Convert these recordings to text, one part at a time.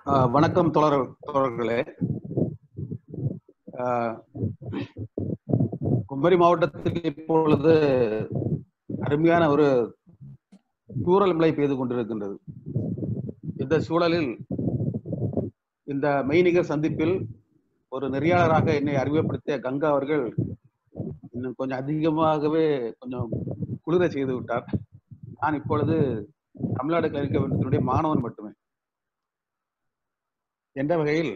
ஆஹ் வணக்கம் தோழர் தோழர்களே ஆஹ் குமரி மாவட்டத்தில் இப்பொழுது அருமையான ஒரு தூறல் மழை பெய்து கொண்டிருக்கின்றது இந்த சூழலில் இந்த மெய்நிகர் சந்திப்பில் ஒரு நெறியாளராக என்னை அறிமுகப்படுத்திய கங்கா அவர்கள் இன்னும் கொஞ்சம் அதிகமாகவே கொஞ்சம் குளிர செய்து விட்டார் நான் இப்பொழுது தமிழ்நாடு கல்வி கழகத்தினுடைய மாணவன் மட்டுமே என்ற வகையில்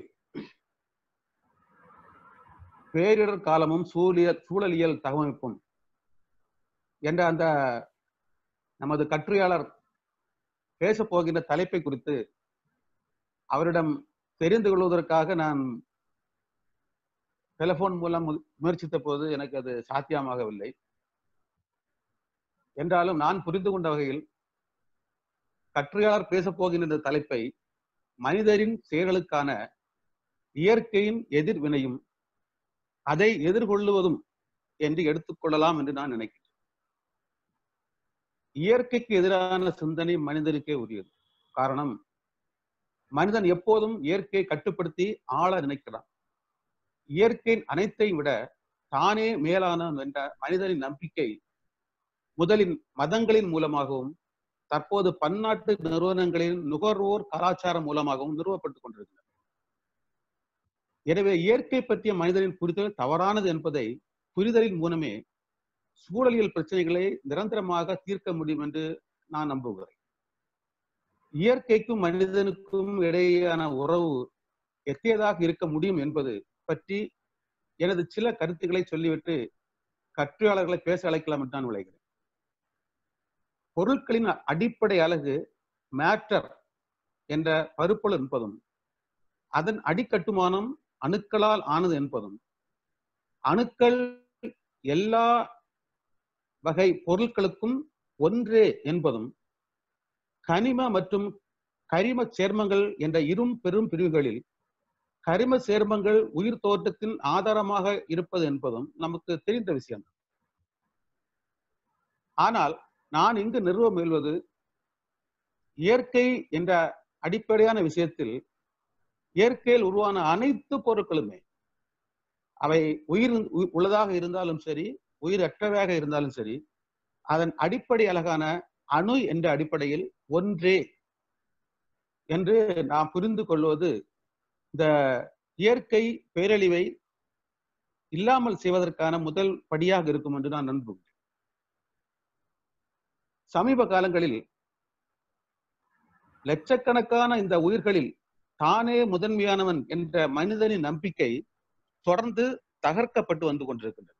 பேரிடர் காலமும் சூழியல் சூழலியல் தகவமைப்பும் என்ற அந்த நமது கட்டுரையாளர் பேசப் போகின்ற தலைப்பை குறித்து அவரிடம் தெரிந்து கொள்வதற்காக நான் டெலிபோன் மூலம் மு- முயற்சித்த போது எனக்கு அது சாத்தியமாகவில்லை என்றாலும் நான் புரிந்து கொண்ட வகையில் கட்டுரையாளர் பேசப் போகின்ற இந்த தலைப்பை மனிதரின் செயல்களுக்கான இயற்கையின் எதிர்வினையும் அதை எதிர்கொள்ளுவதும் என்று எடுத்துக்கொள்ளலாம் என்று நான் நினைக்கிறேன் இயற்கைக்கு எதிரான சிந்தனை மனிதனுக்கே உரியது காரணம் மனிதன் எப்போதும் இயற்கையை கட்டுப்படுத்தி ஆள நினைக்கிறான் இயற்கையின் அனைத்தையும் விட தானே மேலானவன் என்ற மனிதனின் நம்பிக்கை முதலின் மதங்களின் மூலமாகவும் தற்போது பன்னாட்டு நிறுவனங்களின் நுகர்வோர் கலாச்சாரம் மூலமாகவும் நிறுவப்பட்டுக் கொண்டிருக்கிறது எனவே இயற்கை பற்றிய மனிதனின் புரிதல் தவறானது என்பதை புரிதலின் மூலமே சூழலியல் பிரச்சனைகளை நிரந்தரமாக தீர்க்க முடியும் என்று நான் நம்புகிறேன் இயற்கைக்கும் மனிதனுக்கும் இடையேயான உறவு எத்தியதாக இருக்க முடியும் என்பது பற்றி எனது சில கருத்துக்களை சொல்லிவிட்டு கற்றையாளர்களை பேச அழைக்கலாம் என்று நான் விளைகிறேன் பொருட்களின் அடிப்படை அலகு மேட்டர் என்ற பருப்பொருள் என்பதும் அதன் அடிக்கட்டுமானம் அணுக்களால் ஆனது என்பதும் அணுக்கள் எல்லா வகை பொருட்களுக்கும் ஒன்றே என்பதும் கனிம மற்றும் கரிம சேர்மங்கள் என்ற இரும் பெரும் பிரிவுகளில் கரிம சேர்மங்கள் உயிர் தோற்றத்தின் ஆதாரமாக இருப்பது என்பதும் நமக்கு தெரிந்த விஷயம் ஆனால் நான் இங்கு நிறுவ முயல்வது இயற்கை என்ற அடிப்படையான விஷயத்தில் இயற்கையில் உருவான அனைத்து பொருட்களுமே அவை உயிர் உ- உள்ளதாக இருந்தாலும் சரி உயிரற்றவையாக இருந்தாலும் சரி அதன் அடிப்படை அழகான அணு என்ற அடிப்படையில் ஒன்றே என்று நாம் புரிந்து கொள்வது இந்த இயற்கை பேரழிவை இல்லாமல் செய்வதற்கான முதல் படியாக இருக்கும் என்று நான் நம்புகிறேன் சமீப காலங்களில் லட்சக்கணக்கான இந்த உயிர்களில் தானே முதன்மையானவன் என்ற மனிதனின் நம்பிக்கை தொடர்ந்து தகர்க்கப்பட்டு வந்து கொண்டிருக்கின்றது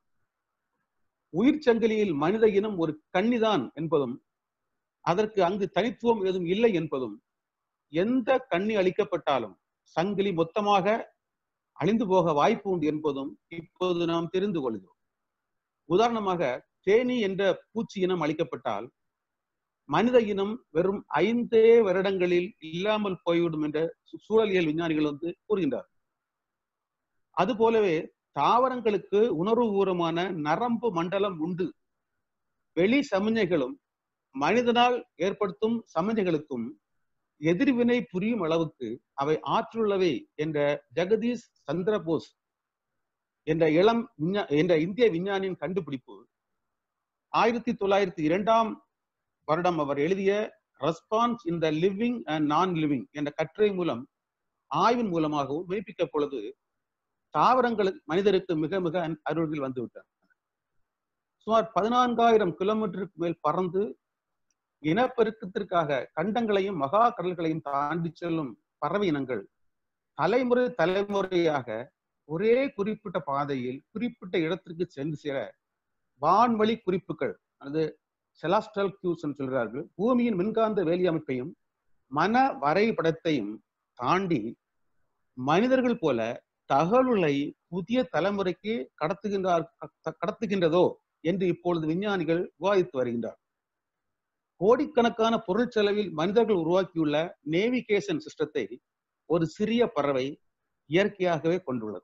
உயிர் சங்கிலியில் மனித இனம் ஒரு கன்னிதான் என்பதும் அதற்கு அங்கு தனித்துவம் ஏதும் இல்லை என்பதும் எந்த கண்ணி அளிக்கப்பட்டாலும் சங்கிலி மொத்தமாக அழிந்து போக வாய்ப்பு உண்டு என்பதும் இப்போது நாம் தெரிந்து கொள்கிறோம் உதாரணமாக தேனி என்ற பூச்சி இனம் அளிக்கப்பட்டால் மனித இனம் வெறும் ஐந்தே வருடங்களில் இல்லாமல் போய்விடும் என்ற சு- சூழலியல் விஞ்ஞானிகள் வந்து கூறுகின்றார் அதுபோலவே தாவரங்களுக்கு உணர்வுபூர்வமான நரம்பு மண்டலம் உண்டு வெளி சமிஞ்சைகளும் மனிதனால் ஏற்படுத்தும் சமிஞ்சைகளுக்கும் எதிர்வினை புரியும் அளவுக்கு அவை ஆற்றுள்ளவை என்ற ஜெகதீஷ் சந்திரபோஸ் என்ற இளம் விஞ்ஞா என்ற இந்திய விஞ்ஞானியின் கண்டுபிடிப்பு ஆயிரத்தி தொள்ளாயிரத்தி இரண்டாம் வருடம் அவர் எழுதிய response in the living and non living என்ற கட்டுரை மூலம் ஆய்வின் மூலமாகவும் மெய்ப்பிக்க பொழுது தாவரங்களுக்கு மனிதருக்கு மிக மிக அன்- அருகில் வந்துவிட்டார் சுமார் பதினான்காயிரம் கிலோமீட்டருக்கு மேல் பறந்து இனப்பெருக்கத்திற்காக கண்டங்களையும் மகா கடல்களையும் தாண்டி செல்லும் பறவை இனங்கள் தலைமுறை தலைமுறையாக ஒரே குறிப்பிட்ட பாதையில் குறிப்பிட்ட இடத்திற்கு சென்று சேர வான்வழி குறிப்புகள் அல்லது செலாஸ்டல் கியூஸ் சொல்கிறார்கள் பூமியின் மின்காந்த வேலி அமைப்பையும் மன வரைபடத்தையும் தாண்டி மனிதர்கள் போல தகவல்களை புதிய தலைமுறைக்கு கடத்துகின்றார் க- கடத்துகின்றதோ என்று இப்பொழுது விஞ்ஞானிகள் விவாதித்து வருகின்றார் கோடிக்கணக்கான பொருள் செலவில் மனிதர்கள் உருவாக்கியுள்ள நேவிகேஷன் சிஸ்டத்தை ஒரு சிறிய பறவை இயற்கையாகவே கொண்டுள்ளது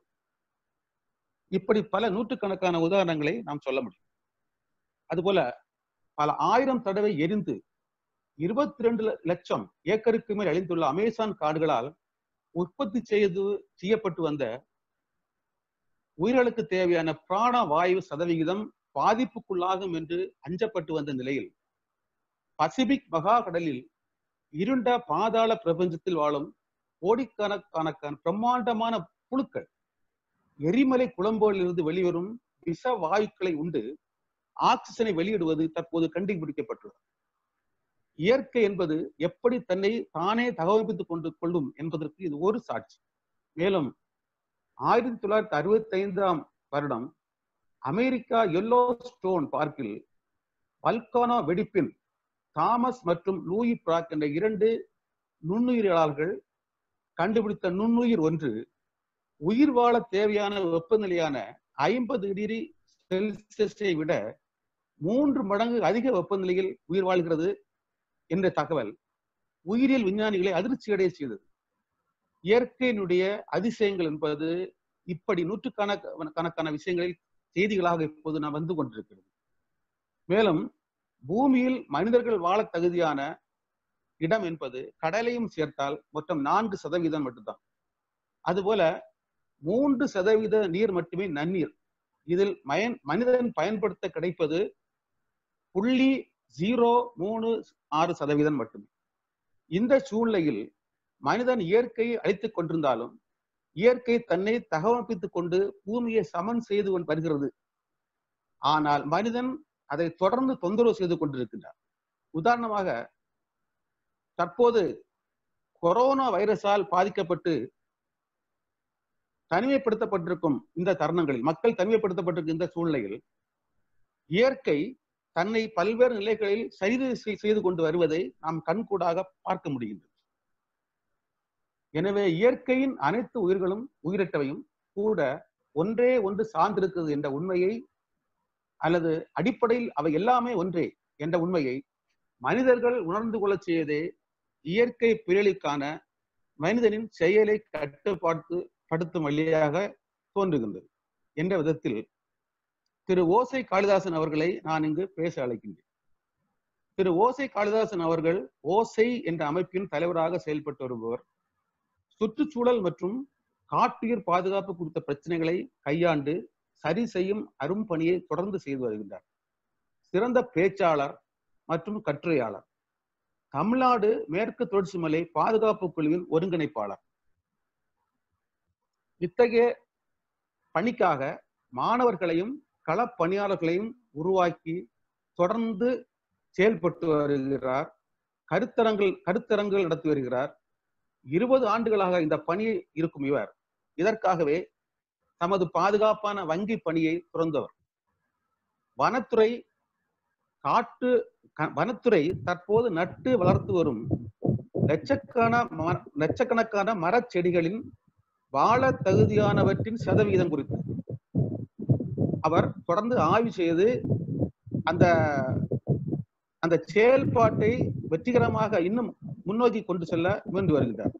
இப்படி பல நூற்றுக்கணக்கான உதாரணங்களை நாம் சொல்ல முடியும் அதுபோல பல ஆயிரம் தடவை எரிந்து இருபத்தி ரெண்டு லட்சம் ஏக்கருக்கு மேல் அழிந்துள்ள அமேசான் காடுகளால் உற்பத்தி செய்து செய்யப்பட்டு வந்த உயிர்களுக்கு தேவையான பிராண வாயு சதவிகிதம் பாதிப்புக்குள்ளாகும் என்று அஞ்சப்பட்டு வந்த நிலையில் பசிபிக் மகா கடலில் இருண்ட பாதாள பிரபஞ்சத்தில் வாழும் கோடிக்கணக்கான பிரம்மாண்டமான புழுக்கள் எரிமலை குழம்புகளிலிருந்து வெளிவரும் விஷ வாயுக்களை உண்டு ஆக்சிஜனை வெளியிடுவது தற்போது கண்டுபிடிக்கப்பட்டுள்ளது இயற்கை என்பது எப்படி தன்னை தானே தகவமைத்துக் கொண்டு கொள்ளும் என்பதற்கு இது ஒரு சாட்சி மேலும் ஆயிரத்தி தொள்ளாயிரத்தி அறுபத்தி ஐந்தாம் வருடம் அமெரிக்கா எல்லோ ஸ்டோன் பார்க்கில் வல்கானோ வெடிப்பின் தாமஸ் மற்றும் லூயி பிராக் என்ற இரண்டு நுண்ணுயிரியாளர்கள் கண்டுபிடித்த நுண்ணுயிர் ஒன்று உயிர் வாழ தேவையான வெப்பநிலையான ஐம்பது டிகிரி செல்சியஸை விட மூன்று மடங்கு அதிக வெப்பநிலையில் உயிர் வாழ்கிறது என்ற தகவல் உயிரியல் விஞ்ஞானிகளை அதிர்ச்சி அடைய செய்தது இயற்கையினுடைய அதிசயங்கள் என்பது இப்படி நூற்றுக்கணக்கான கணக்கான விஷயங்களில் செய்திகளாக இப்போது நான் வந்து கொண்டிருக்கிறது மேலும் பூமியில் மனிதர்கள் வாழ தகுதியான இடம் என்பது கடலையும் சேர்த்தால் மொத்தம் நான்கு சதவீதம் மட்டும்தான் அதுபோல மூன்று சதவீத நீர் மட்டுமே நன்னீர் இதில் மயன் மனிதன் பயன்படுத்த கிடைப்பது புள்ளி ஜீரோ மூணு ஆறு சதவீதம் மட்டுமே இந்த சூழ்நிலையில் மனிதன் இயற்கையை அழித்துக் கொண்டிருந்தாலும் இயற்கை தன்னை தகவமைத்துக் கொண்டு பூமியை சமன் செய்து கொண்டு வருகிறது ஆனால் மனிதன் அதை தொடர்ந்து தொந்தரவு செய்து கொண்டிருக்கின்றார் உதாரணமாக தற்போது கொரோனா வைரஸால் பாதிக்கப்பட்டு தனிமைப்படுத்தப்பட்டிருக்கும் இந்த தருணங்களில் மக்கள் தனிமைப்படுத்தப்பட்டிருக்கும் இந்த சூழ்நிலையில் இயற்கை தன்னை பல்வேறு நிலைகளில் சரி செய்து கொண்டு வருவதை நாம் கண்கூடாக பார்க்க முடிகின்றது எனவே இயற்கையின் அனைத்து உயிர்களும் உயிரட்டவையும் கூட ஒன்றே ஒன்று சார்ந்திருக்கிறது என்ற உண்மையை அல்லது அடிப்படையில் அவை எல்லாமே ஒன்றே என்ற உண்மையை மனிதர்கள் உணர்ந்து கொள்ளச் செய்வதே இயற்கை புயலுக்கான மனிதனின் செயலை கட்டுப்பாட்டு படுத்தும் வழியாக தோன்றுகின்றது என்ற விதத்தில் திரு ஓசை காளிதாசன் அவர்களை நான் இங்கு பேச அழைக்கின்றேன் திரு ஓசை காளிதாசன் அவர்கள் ஓசை என்ற அமைப்பின் தலைவராக செயல்பட்டு வருபவர் சுற்றுச்சூழல் மற்றும் காட்டுயிர் பாதுகாப்பு குறித்த பிரச்சனைகளை கையாண்டு சரி செய்யும் அரும் பணியை தொடர்ந்து செய்து வருகின்றார் சிறந்த பேச்சாளர் மற்றும் கட்டுரையாளர் தமிழ்நாடு மேற்கு தொடர்ச்சி மலை பாதுகாப்பு குழுவின் ஒருங்கிணைப்பாளர் இத்தகைய பணிக்காக மாணவர்களையும் களப்பணியாளர்களையும் உருவாக்கி தொடர்ந்து செயல்பட்டு வருகிறார் கருத்தரங்கள் கருத்தரங்குகள் நடத்தி வருகிறார் இருபது ஆண்டுகளாக இந்த பணி இருக்கும் இவர் இதற்காகவே தமது பாதுகாப்பான வங்கி பணியை துறந்தவர் வனத்துறை காட்டு வனத்துறை தற்போது நட்டு வளர்த்து வரும் லட்சக்கான லட்சக்கணக்கான மரச்செடிகளின் வாழ தகுதியானவற்றின் சதவிகிதம் குறித்து அவர் தொடர்ந்து ஆய்வு செய்து அந்த அந்த செயல்பாட்டை வெற்றிகரமாக இன்னும் முன்னோக்கி கொண்டு செல்ல முயன்று வருகின்றார்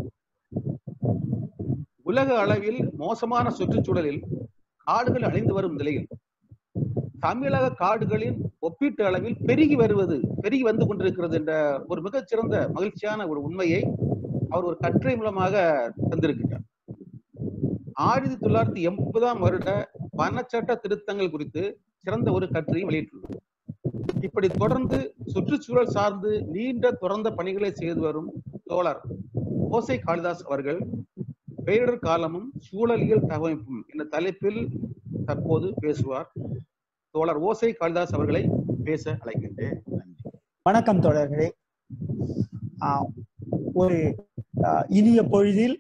உலக அளவில் மோசமான சுற்றுச்சூழலில் காடுகள் அழிந்து வரும் நிலையில் தமிழக காடுகளின் ஒப்பீட்டு அளவில் பெருகி வருவது பெருகி வந்து கொண்டிருக்கிறது என்ற ஒரு மிகச்சிறந்த மகிழ்ச்சியான ஒரு உண்மையை அவர் ஒரு கட்டுரை மூலமாக தந்திருக்கிறார் ஆயிரத்தி தொள்ளாயிரத்தி எண்பதாம் வருட வனச்சட்ட திருத்தங்கள் குறித்து சிறந்த ஒரு கட்டுரையும் வெளியிட்டுள்ளார் இப்படி தொடர்ந்து சுற்றுச்சூழல் சார்ந்து நீண்ட தொடர்ந்த பணிகளை செய்து வரும் தோழர் ஓசை காளிதாஸ் அவர்கள் பேரிடர் காலமும் சூழலியல் தகவமைப்பும் என்ற தலைப்பில் தற்போது பேசுவார் தோழர் ஓசை காளிதாஸ் அவர்களை பேச அழைக்கின்றேன் நன்றி வணக்கம் தோழர்களே ஒரு இனிய பொழுதில்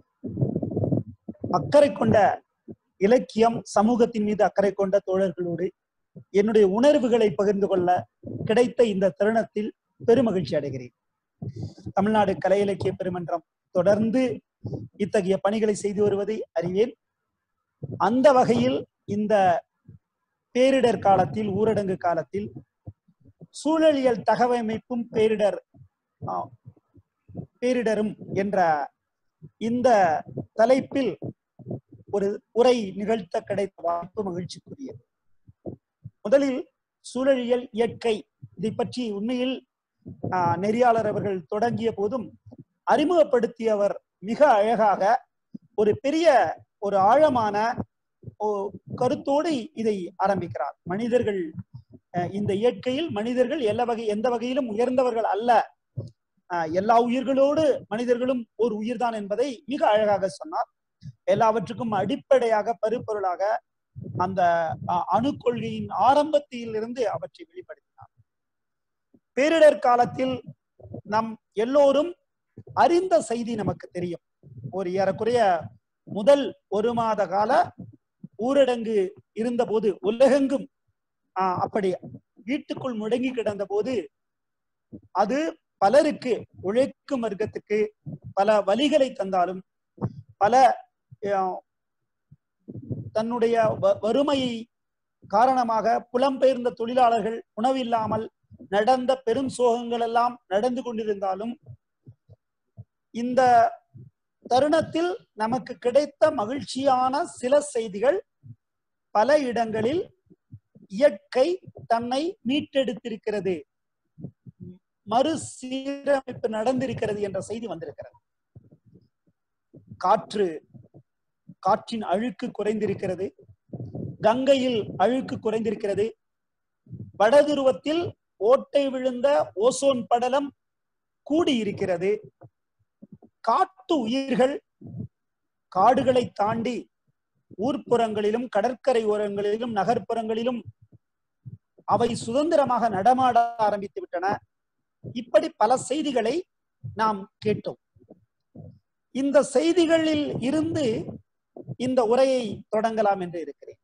அக்கறை கொண்ட இலக்கியம் சமூகத்தின் மீது அக்கறை கொண்ட தோழர்களோடு என்னுடைய உணர்வுகளை பகிர்ந்து கொள்ள கிடைத்த இந்த தருணத்தில் பெருமகிழ்ச்சி அடைகிறேன் தமிழ்நாடு கலை இலக்கிய பெருமன்றம் தொடர்ந்து இத்தகைய பணிகளை செய்து வருவதை அறிவேன் அந்த வகையில் இந்த பேரிடர் காலத்தில் ஊரடங்கு காலத்தில் சூழலியல் தகவமைப்பும் பேரிடர் பேரிடரும் என்ற இந்த தலைப்பில் ஒரு உரை நிகழ்த்த கிடைத்த வாய்ப்பு மகிழ்ச்சிக்குரியது முதலில் சூழலியல் இயற்கை இதை பற்றி உண்மையில் நெறியாளர் அவர்கள் தொடங்கிய போதும் அறிமுகப்படுத்தியவர் மிக அழகாக ஒரு பெரிய ஒரு ஆழமான ஓ- கருத்தோடு இதை ஆரம்பிக்கிறார் மனிதர்கள் அஹ், இந்த இயற்கையில் மனிதர்கள் எல்லா வகை எந்த வகையிலும் உயர்ந்தவர்கள் அல்ல அஹ், எல்லா உயிர்களோடு மனிதர்களும் ஒரு உயிர்தான் என்பதை மிக அழகாக சொன்னார் எல்லாவற்றுக்கும் அடிப்படையாக பருப்பொருளாக அந்த அஹ், அணுக்கொள்கையின் ஆரம்பத்தில் இருந்து அவற்றை வெளிப்படுத்தினார் பேரிடர் காலத்தில் நம் எல்லோரும் அறிந்த செய்தி நமக்கு தெரியும் ஒரு ஏறக்குறைய முதல் ஒரு மாத கால ஊரடங்கு இருந்தபோது உலகெங்கும் ஆஹ், அப்படி வீட்டுக்குள் முடங்கி கிடந்த போது அது பலருக்கு உழைக்கும் வர்க்கத்துக்கு பல வழிகளை தந்தாலும் பல ஆஹ், தன்னுடைய வ- வறுமையை காரணமாக புலம்பெயர்ந்த தொழிலாளர்கள் உணவில்லாமல் நடந்த பெரும் சோகங்கள் எல்லாம் நடந்து கொண்டிருந்தாலும் இந்த தருணத்தில் நமக்கு கிடைத்த மகிழ்ச்சியான சில செய்திகள் பல இடங்களில் இயற்கை தன்னை மீட்டெடுத்திருக்கிறது மறுசீரமைப்பு நடந்திருக்கிறது என்ற செய்தி வந்திருக்கிறது காற்று காற்றின் அழுக்கு குறைந்திருக்கிறது கங்கையில் அழுக்கு குறைந்திருக்கிறது வடதுருவத்தில் ஓட்டை விழுந்த ஓசோன் படலம் கூடியிருக்கிறது காட்டு உயிர்கள் காடுகளை தாண்டி ஊர்ப்புறங்களிலும் கடற்கரை ஓரங்களிலும் நகர்ப்புறங்களிலும் அவை சுதந்திரமாக நடமாட ஆரம்பித்து விட்டன இப்படி பல செய்திகளை நாம் கேட்டோம் இந்த செய்திகளில் இருந்து இந்த உரையை தொடங்கலாம் என்று இருக்கிறேன்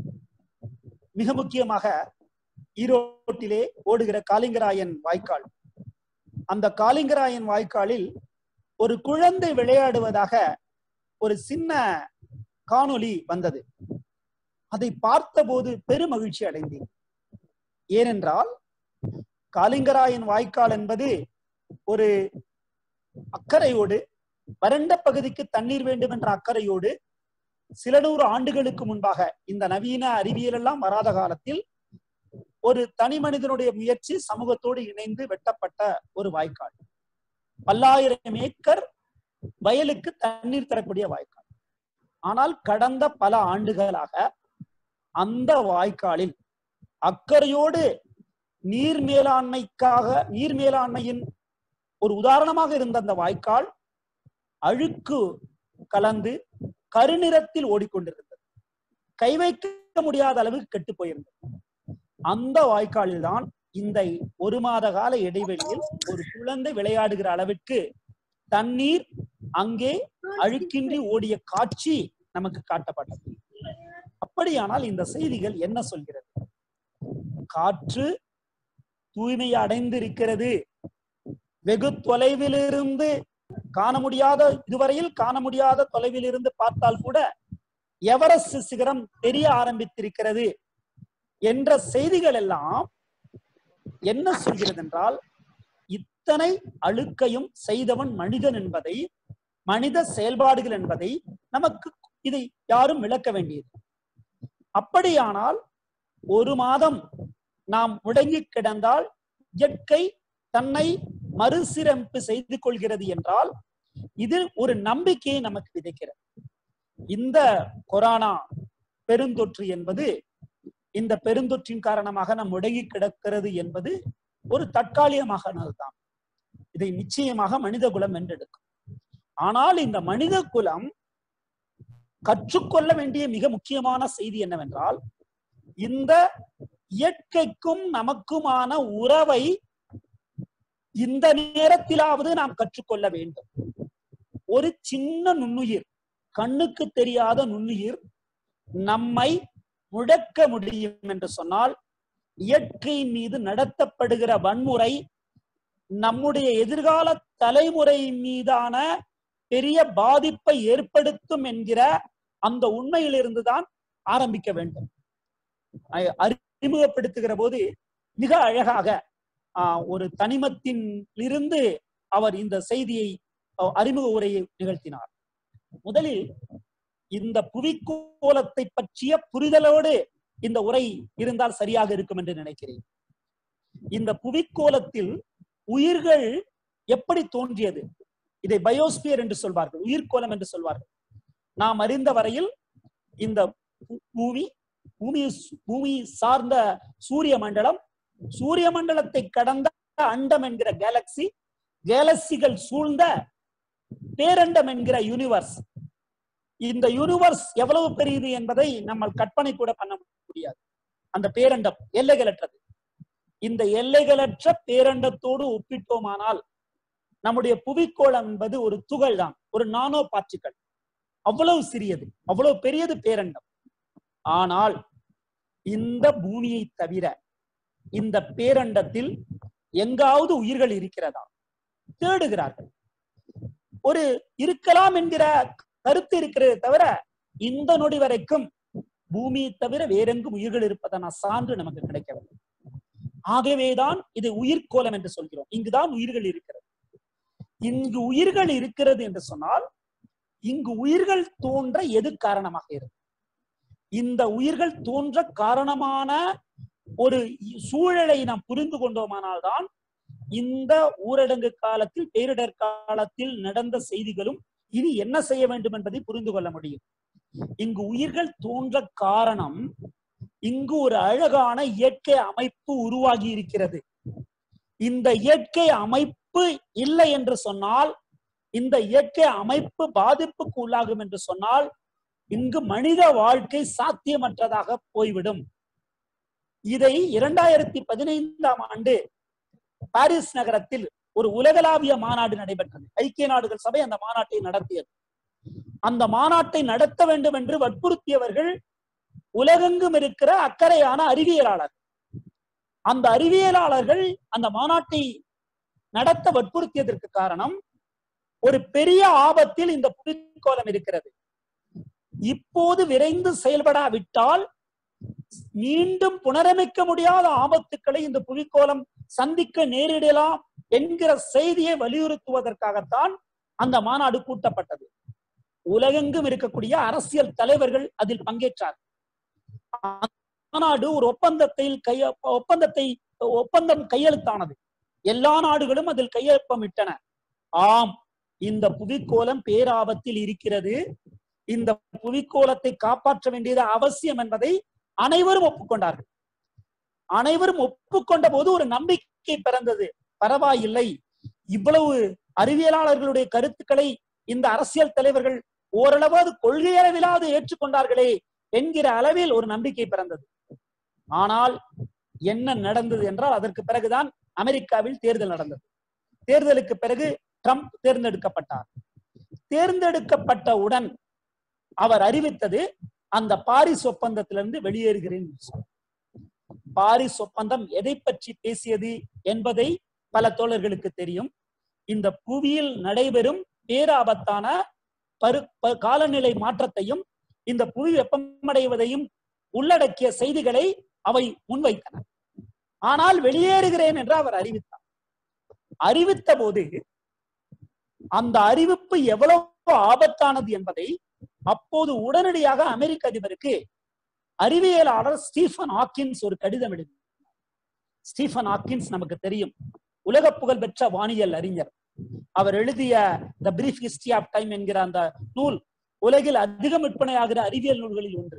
மிக முக்கியமாக ஈரோட்டிலே ஓடுகிற காலிங்கராயன் வாய்க்கால் அந்த காலிங்கராயன் வாய்க்காலில் ஒரு குழந்தை விளையாடுவதாக ஒரு சின்ன காணொளி வந்தது அதை பார்த்தபோது பெருமகிழ்ச்சி அடைந்தேன் ஏனென்றால் காலிங்கராயன் வாய்க்கால் என்பது ஒரு அக்கறையோடு வறண்ட பகுதிக்கு தண்ணீர் வேண்டும் என்ற அக்கறையோடு சில நூறு ஆண்டுகளுக்கு முன்பாக இந்த நவீன அறிவியல் எல்லாம் வராத காலத்தில் ஒரு தனி மனிதனுடைய முயற்சி சமூகத்தோடு இணைந்து வெட்டப்பட்ட ஒரு வாய்க்கால் பல்லாயிரம் ஏக்கர் வயலுக்கு தண்ணீர் தரக்கூடிய வாய்க்கால் ஆனால் கடந்த பல ஆண்டுகளாக அந்த வாய்க்காலில் அக்கறையோடு நீர் மேலாண்மைக்காக நீர் மேலாண்மையின் ஒரு உதாரணமாக இருந்த அந்த வாய்க்கால் அழுக்கு கலந்து கருநிறத்தில் ஓடிக்கொண்டிருந்தது கை வைக்க முடியாத அளவுக்கு கெட்டு போயிருந்தது அந்த வாய்க்காலில் தான் இந்த ஒரு மாத கால இடைவெளியில் ஒரு குழந்தை விளையாடுகிற அளவிற்கு தண்ணீர் அங்கே அழுக்கின்றி ஓடிய காட்சி நமக்கு காட்டப்பட்டது அப்படியானால் இந்த செய்திகள் என்ன சொல்கிறது காற்று தூய்மை அடைந்திருக்கிறது வெகு தொலைவிலிருந்து காண முடியாத இதுவரையில் காண முடியாத தொலைவில் இருந்து பார்த்தால் கூட எவரெஸ்ட் சிகரம் தெரிய ஆரம்பித்திருக்கிறது என்ற செய்திகள் எல்லாம் என்ன சொல்கிறது என்றால் இத்தனை அழுக்கையும் செய்தவன் மனிதன் என்பதை மனித செயல்பாடுகள் என்பதை நமக்கு இதை யாரும் விளக்க வேண்டியது அப்படியானால் ஒரு மாதம் நாம் முடங்கி கிடந்தால் இயற்கை தன்னை மறுசீரமைப்பு செய்து கொள்கிறது என்றால் இது ஒரு நம்பிக்கையை நமக்கு விதைக்கிறது இந்த கொரோனா பெருந்தொற்று என்பது இந்த பெருந்தொற்றின் காரணமாக நாம் முடங்கி கிடக்கிறது என்பது ஒரு தற்காலிகமாகனதுதான் இதை நிச்சயமாக மனித குலம் வென்றெடுக்கும் ஆனால் இந்த மனித குலம் கற்றுக்கொள்ள வேண்டிய மிக முக்கியமான செய்தி என்னவென்றால் இந்த இயற்கைக்கும் நமக்குமான உறவை இந்த நேரத்திலாவது நாம் கற்றுக்கொள்ள வேண்டும் ஒரு சின்ன நுண்ணுயிர் கண்ணுக்கு தெரியாத நுண்ணுயிர் நம்மை முடக்க முடியும் என்று சொன்னால் இயற்கையின் மீது நடத்தப்படுகிற வன்முறை நம்முடைய எதிர்கால தலைமுறை மீதான பெரிய பாதிப்பை ஏற்படுத்தும் என்கிற அந்த உண்மையிலிருந்துதான் ஆரம்பிக்க வேண்டும் அ- அறிமுகப்படுத்துகிற போது மிக அழகாக ஆஹ், ஒரு தனிமத்தின் இருந்து அவர் இந்த செய்தியை அஹ், அறிமுக உரையை நிகழ்த்தினார் முதலில் இந்த புவிக்கோளத்தை பற்றிய புரிதலோடு இந்த உரை இருந்தால் சரியாக இருக்கும் என்று நினைக்கிறேன் இந்த புவிக்கோளத்தில் உயிர்கள் எப்படி தோன்றியது இதை பயோஸ்பியர் என்று சொல்வார்கள் உயிர்கோளம் என்று சொல்வார்கள் நாம் அறிந்த வரையில் இந்த பூ- பூமி பூமி பூமி சார்ந்த சூரிய மண்டலம் சூரிய மண்டலத்தை கடந்த அண்டம் என்கிற கேலக்சி கேலக்சிகள் சூழ்ந்த பேரண்டம் என்கிற யூனிவர்ஸ் இந்த யூனிவர்ஸ் எவ்வளவு பெரியது என்பதை நம்ம கற்பனை கூட பண்ண முடியாது அந்த பேரண்டம் எல்லைகளற்றது இந்த எல்லைகளற்ற பேரண்டத்தோடு ஒப்பிட்டோமானால் நம்முடைய புவிக்கோளம் என்பது ஒரு துகள் தான் ஒரு நானோ பார்ட்டிகள் அவ்வளவு சிறியது அவ்வளவு பெரியது பேரண்டம் ஆனால் இந்த பூமியை தவிர இந்த பேரண்டத்தில் எங்காவது உயிர்கள் இருக்கிறதா தேடுகிறார்கள் ஒரு இருக்கலாம் என்கிற கருத்து இருக்கிறதே தவிர இந்த நொடி வரைக்கும் பூமியை தவிர வேறெங்கும் உயிர்கள் இருப்பதான சான்று நமக்கு கிடைக்கவில்லை ஆகவேதான் இது உயிர்கோலம் என்று சொல்கிறோம் இங்குதான் உயிர்கள் இருக்கிறது இங்கு உயிர்கள் இருக்கிறது என்று சொன்னால் இங்கு உயிர்கள் தோன்ற எது காரணமாக இருக்கு இந்த உயிர்கள் தோன்ற காரணமான ஒரு சூழலை நாம் புரிந்து கொண்டோமானால் தான் இந்த ஊரடங்கு காலத்தில் பேரிடர் காலத்தில் நடந்த செய்திகளும் இனி என்ன செய்ய வேண்டும் என்பதை புரிந்து கொள்ள முடியும் இங்கு உயிர்கள் தோன்ற காரணம் இங்கு ஒரு அழகான இயற்கை அமைப்பு உருவாகி இருக்கிறது இந்த இயற்கை அமைப்பு இல்லை என்று சொன்னால் இந்த இயற்கை அமைப்பு பாதிப்புக்கு உள்ளாகும் என்று சொன்னால் இங்கு மனித வாழ்க்கை சாத்தியமற்றதாக போய்விடும் இதை இரண்டாயிரத்தி பதினைந்தாம் ஆண்டு பாரிஸ் நகரத்தில் ஒரு உலகளாவிய மாநாடு நடைபெற்றது ஐக்கிய நாடுகள் சபை அந்த மாநாட்டை நடத்தியது அந்த மாநாட்டை நடத்த வேண்டும் என்று வற்புறுத்தியவர்கள் உலகெங்கும் இருக்கிற அக்கறையான அறிவியலாளர் அந்த அறிவியலாளர்கள் அந்த மாநாட்டை நடத்த வற்புறுத்தியதற்கு காரணம் ஒரு பெரிய ஆபத்தில் இந்த புவிக்கோளம் இருக்கிறது இப்போது விரைந்து செயல்படாவிட்டால் மீண்டும் புனரமைக்க முடியாத ஆபத்துக்களை இந்த புவிக்கோளம் சந்திக்க நேரிடலாம் என்கிற செய்தியை வலியுறுத்துவதற்காகத்தான் அந்த மாநாடு கூட்டப்பட்டது உலகெங்கும் இருக்கக்கூடிய அரசியல் தலைவர்கள் அதில் பங்கேற்றார் மாநாடு ஒரு ஒப்பந்தத்தில் கைய ஒப்பந்தத்தை ஒப்பந்தம் கையெழுத்தானது எல்லா நாடுகளும் அதில் கையொப்பமிட்டன ஆம் இந்த புவிக்கோளம் பேராபத்தில் இருக்கிறது இந்த புவிக்கோளத்தை காப்பாற்ற வேண்டியது அவசியம் என்பதை அனைவரும் ஒப்புக்கொண்டார்கள் அனைவரும் ஒப்புக்கொண்ட போது ஒரு நம்பிக்கை பிறந்தது பரவாயில்லை இவ்வளவு அறிவியலாளர்களுடைய கருத்துக்களை இந்த அரசியல் தலைவர்கள் ஓரளவாவது கொள்கை அளவிலாவது ஏற்றுக்கொண்டார்களே என்கிற அளவில் ஒரு நம்பிக்கை பிறந்தது ஆனால் என்ன நடந்தது என்றால் அதற்கு பிறகுதான் அமெரிக்காவில் தேர்தல் நடந்தது தேர்தலுக்கு பிறகு ட்ரம்ப் தேர்ந்தெடுக்கப்பட்டார் தேர்ந்தெடுக்கப்பட்டவுடன் அவர் அறிவித்தது அந்த பாரிஸ் ஒப்பந்தத்திலிருந்து வெளியேறுகிறேன் என்று சொன்னார். பாரிஸ் ஒப்பந்தம் எதை பற்றி பேசியது என்பதை பல தோழர்களுக்கு தெரியும் இந்த புவியில் நடைபெறும் பேராபத்தான பரு ப- காலநிலை மாற்றத்தையும் இந்த புவி வெப்பமடைவதையும் உள்ளடக்கிய செய்திகளை அவை முன்வைத்தன ஆனால் வெளியேறுகிறேன் என்று அவர் அறிவித்தார் அறிவித்த போது அந்த அறிவிப்பு எவ்வளவு ஆபத்தானது என்பதை அப்போது உடனடியாக அமெரிக்க அதிபருக்கு அறிவியலாளர் ஸ்டீஃபன் ஹாக்கின்ஸ் ஒரு கடிதம் எழுதினார் ஸ்டீஃபன் ஹாக்கின்ஸ் நமக்கு தெரியும் உலக புகழ் பெற்ற வானியல் அறிஞர் அவர் எழுதிய the brief history of time என்கிற அந்த நூல் உலகில் அதிகம் விற்பனையாகிற அறிவியல் நூல்களில் ஒன்று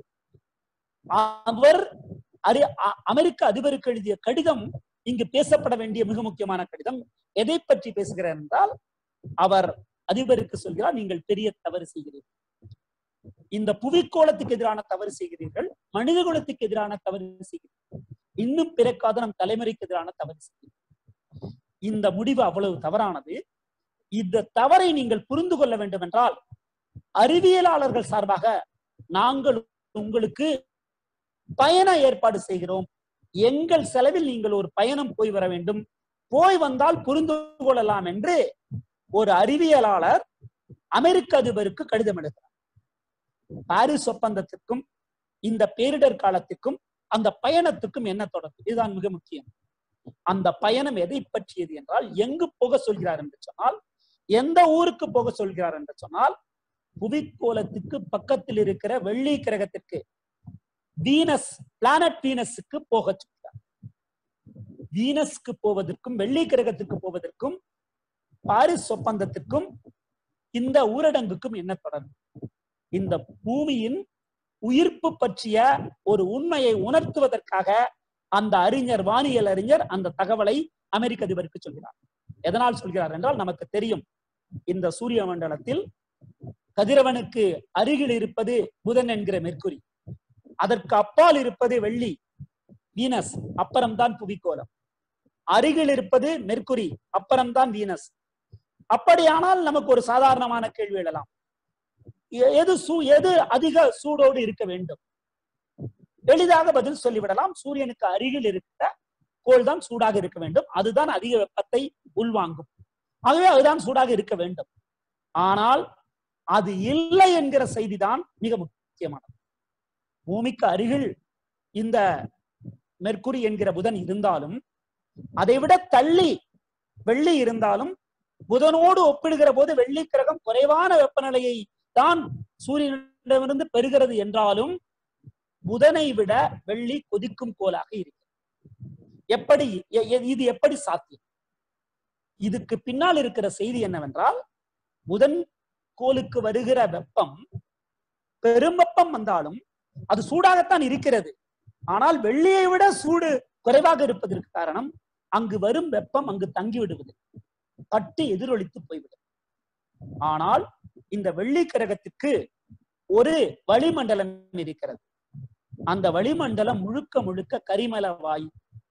அவர் அறி- அ- அமெரிக்க அதிபருக்கு எழுதிய கடிதம் இங்கு பேசப்பட வேண்டிய மிக முக்கியமான கடிதம் எதை பற்றி பேசுகிறார் என்றால் அவர் அதிபருக்கு சொல்கிறார் நீங்கள் பெரிய தவறு செய்கிறீர்கள் இந்த புவிக்கோளத்துக்கு எதிரான தவறு செய்கிறீர்கள் மனித குலத்துக்கு எதிரான தவறு செய்கிறீர்கள் இன்னும் பிறக்காத நம் தலைமுறைக்கு எதிரான தவறு செய்கிறீர்கள் இந்த முடிவு அவ்வளவு தவறானது இந்த தவறை நீங்கள் புரிந்து கொள்ள வேண்டும் என்றால் அறிவியலாளர்கள் சார்பாக நாங்கள் உங்களுக்கு பயண ஏற்பாடு செய்கிறோம் எங்கள் செலவில் நீங்கள் ஒரு பயணம் போய் வர வேண்டும் போய் வந்தால் புரிந்து கொள்ளலாம் என்று ஒரு அறிவியலாளர் அமெரிக்க அதிபருக்கு கடிதம் எழுதுகிறார் பாரிஸ் ஒப்பந்தத்திற்கும் இந்த பேரிடர் காலத்திற்கும் அந்த பயணத்துக்கும் என்ன தொடர்பு இதுதான் மிக முக்கியம் அந்த பயணம் எதை பற்றியது என்றால் எங்கு போக சொல்கிறார் என்று சொன்னால் எந்த ஊருக்கு போக சொல்கிறார் என்று சொன்னால் புவிக்கோளத்துக்கு பக்கத்தில் இருக்கிற வெள்ளி கிரகத்திற்கு வீனஸ் பிளானட் வீனஸுக்கு போக சொல்கிறார் வீனஸ்க்கு போவதற்கும் வெள்ளி கிரகத்துக்கு போவதற்கும் பாரிஸ் ஒப்பந்தத்திற்கும் இந்த ஊரடங்குக்கும் என்ன தொடர்பு இந்த பூமியின் உயிர்ப்பு பற்றிய ஒரு உண்மையை உணர்த்துவதற்காக அந்த அறிஞர் வானியல் அறிஞர் அந்த தகவலை அமெரிக்க அதிபருக்கு சொல்கிறார் எதனால் சொல்கிறார் என்றால் நமக்கு தெரியும் இந்த சூரிய மண்டலத்தில் கதிரவனுக்கு அருகில் இருப்பது புதன் என்கிற மெர்க்குரி அதற்கு அப்பால் இருப்பது வெள்ளி வீனஸ் அப்புறம்தான் புவிக்கோளம் அருகில் இருப்பது மெர்க்குரி அப்புறம்தான் வீனஸ் அப்படியானால் நமக்கு ஒரு சாதாரணமான கேள்வி எழலாம் எ- எது சூ எது அதிக சூடோடு இருக்க வேண்டும் எளிதாக பதில் சொல்லிவிடலாம் சூரியனுக்கு அருகில் இருக்கிற கோள் தான் சூடாக இருக்க வேண்டும் அதுதான் அதிக வெப்பத்தை உள்வாங்கும் ஆகவே அதுதான் சூடாக இருக்க வேண்டும் ஆனால் அது இல்லை என்கிற செய்திதான் மிக முக்கியமானது பூமிக்கு அருகில் இந்த மெர்க்குரி என்கிற புதன் இருந்தாலும் அதைவிட தள்ளி வெள்ளி இருந்தாலும் புதனோடு ஒப்பிடுகிற போது வெள்ளி கிரகம் குறைவான வெப்பநிலையை தான் சூரியனிடமிருந்து பெறுகிறது என்றாலும் புதனை விட வெள்ளி கொதிக்கும் கோலாக இருக்கிறது எப்படி எ- எ- இது எப்படி சாத்தியம் இதுக்கு பின்னால் இருக்கிற செய்தி என்னவென்றால் புதன் கோளுக்கு வருகிற வெப்பம் பெரும் வெப்பம் வந்தாலும் அது சூடாகத்தான் இருக்கிறது ஆனால் வெள்ளியை விட சூடு குறைவாக இருப்பதற்கு காரணம் அங்கு வரும் வெப்பம் அங்கு தங்கி விடுவது பட்டு எதிரொலித்து போய்விடும் ஆனால் இந்த வெள்ளி கிரகத்துக்கு ஒரு வளிமண்டலம் இருக்கிறது அந்த வளிமண்டலம் முழுக்க முழுக்க கரிமல வாயு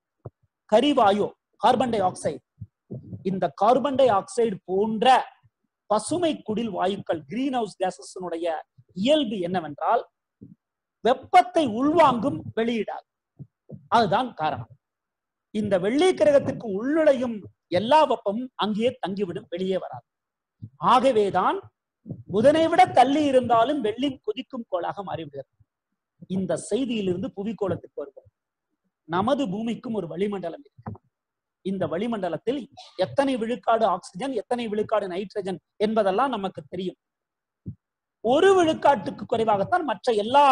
கரிவாயு கார்பன் டை ஆக்சைடு இந்த கார்பன் டை ஆக்சைடு போன்ற பசுமை குடில் வாயுக்கள் கிரீன் ஹவுஸ் கேசஸினுடைய இயல்பு என்னவென்றால் வெப்பத்தை உள்வாங்கும் வெளியிடாது அதுதான் காரணம் இந்த வெள்ளி கிரகத்துக்கு உள்நுழையும் எல்லா வெப்பமும் அங்கேயே தங்கிவிடும் வெளியே வராது ஆகவேதான் புதனை விட தள்ளி இருந்தாலும் வெள்ளி கொதிக்கும் கோளாக மாறிவிடுகிறது இந்த செய்தியிலிருந்து புவிக்கோளத்துக்கு வருவோம் நமது பூமிக்கும் ஒரு வளிமண்டலம் இருக்கு இந்த வளிமண்டலத்தில் எத்தனை விழுக்காடு ஆக்சிஜன் எத்தனை விழுக்காடு நைட்ரஜன் என்பதெல்லாம் நமக்கு தெரியும் ஒரு விழுக்காட்டுக்கு குறைவாகத்தான் மற்ற எல்லா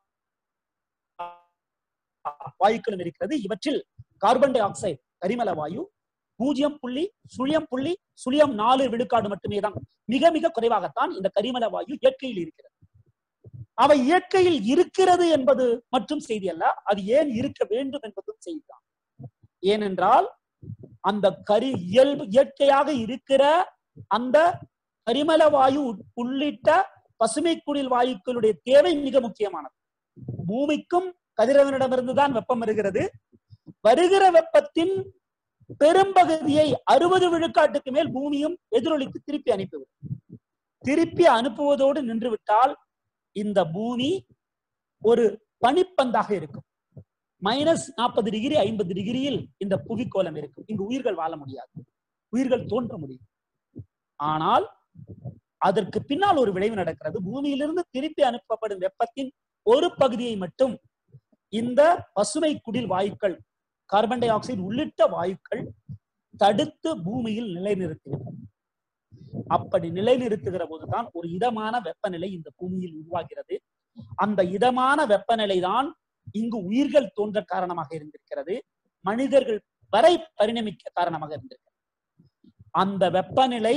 வாயுக்களும் இருக்கிறது இவற்றில் கார்பன் டை ஆக்சைடு கரிமல வாயு பூஜ்ஜியம் புள்ளி சுழியம் புள்ளி சுழியம் நாலு விழுக்காடு மட்டுமே தான் மிக மிக குறைவாகத்தான் இந்த கரிமல வாயு இயற்கையில் இருக்கிறது அவை இயற்கையில் இருக்கிறது என்பது மட்டும் செய்தி அல்ல அது ஏன் இருக்க வேண்டும் என்பதும் செய்திதான் ஏனென்றால் அந்த கரி இயல்பு இயற்கையாக இருக்கிற அந்த கரிமல வாயு உட்- உள்ளிட்ட பசுமை குடில் வாயுக்களுடைய தேவை மிக முக்கியமானது பூமிக்கும் கதிரவனிடமிருந்துதான் வெப்பம் வருகிறது வருகிற வெப்பத்தின் பெரும்பகுதியை அறுபது விழுக்காட்டுக்கு மேல் பூமியும் எதிரொலித்து திருப்பி அனுப்பிவிடும் திருப்பி அனுப்புவதோடு நின்றுவிட்டால் இந்த பூமி ஒரு பனிப்பந்தாக இருக்கும் மைனஸ் நாற்பது டிகிரி ஐம்பது டிகிரியில் இந்த புவிக்கோளம் இருக்கும் இங்கு உயிர்கள் வாழ முடியாது உயிர்கள் தோன்ற முடியும் ஆனால் அதற்கு பின்னால் ஒரு விளைவு நடக்கிறது பூமியிலிருந்து திருப்பி அனுப்பப்படும் வெப்பத்தின் ஒரு பகுதியை மட்டும் இந்த பசுமை குடில் வாயுக்கள் கார்பன் டை ஆக்சைடு உள்ளிட்ட வாயுக்கள் தடுத்து பூமியில் நிலைநிறுத்துகிறது அப்படி நிலைநிறுத்துகிற போதுதான் ஒரு இதமான வெப்பநிலை இந்த பூமியில் உருவாகிறது அந்த இதமான வெப்பநிலை தான் இங்கு உயிர்கள் தோன்ற காரணமாக இருந்திருக்கிறது மனிதர்கள் வரை பரிணமிக்க காரணமாக இருந்திருக்கிறது அந்த வெப்பநிலை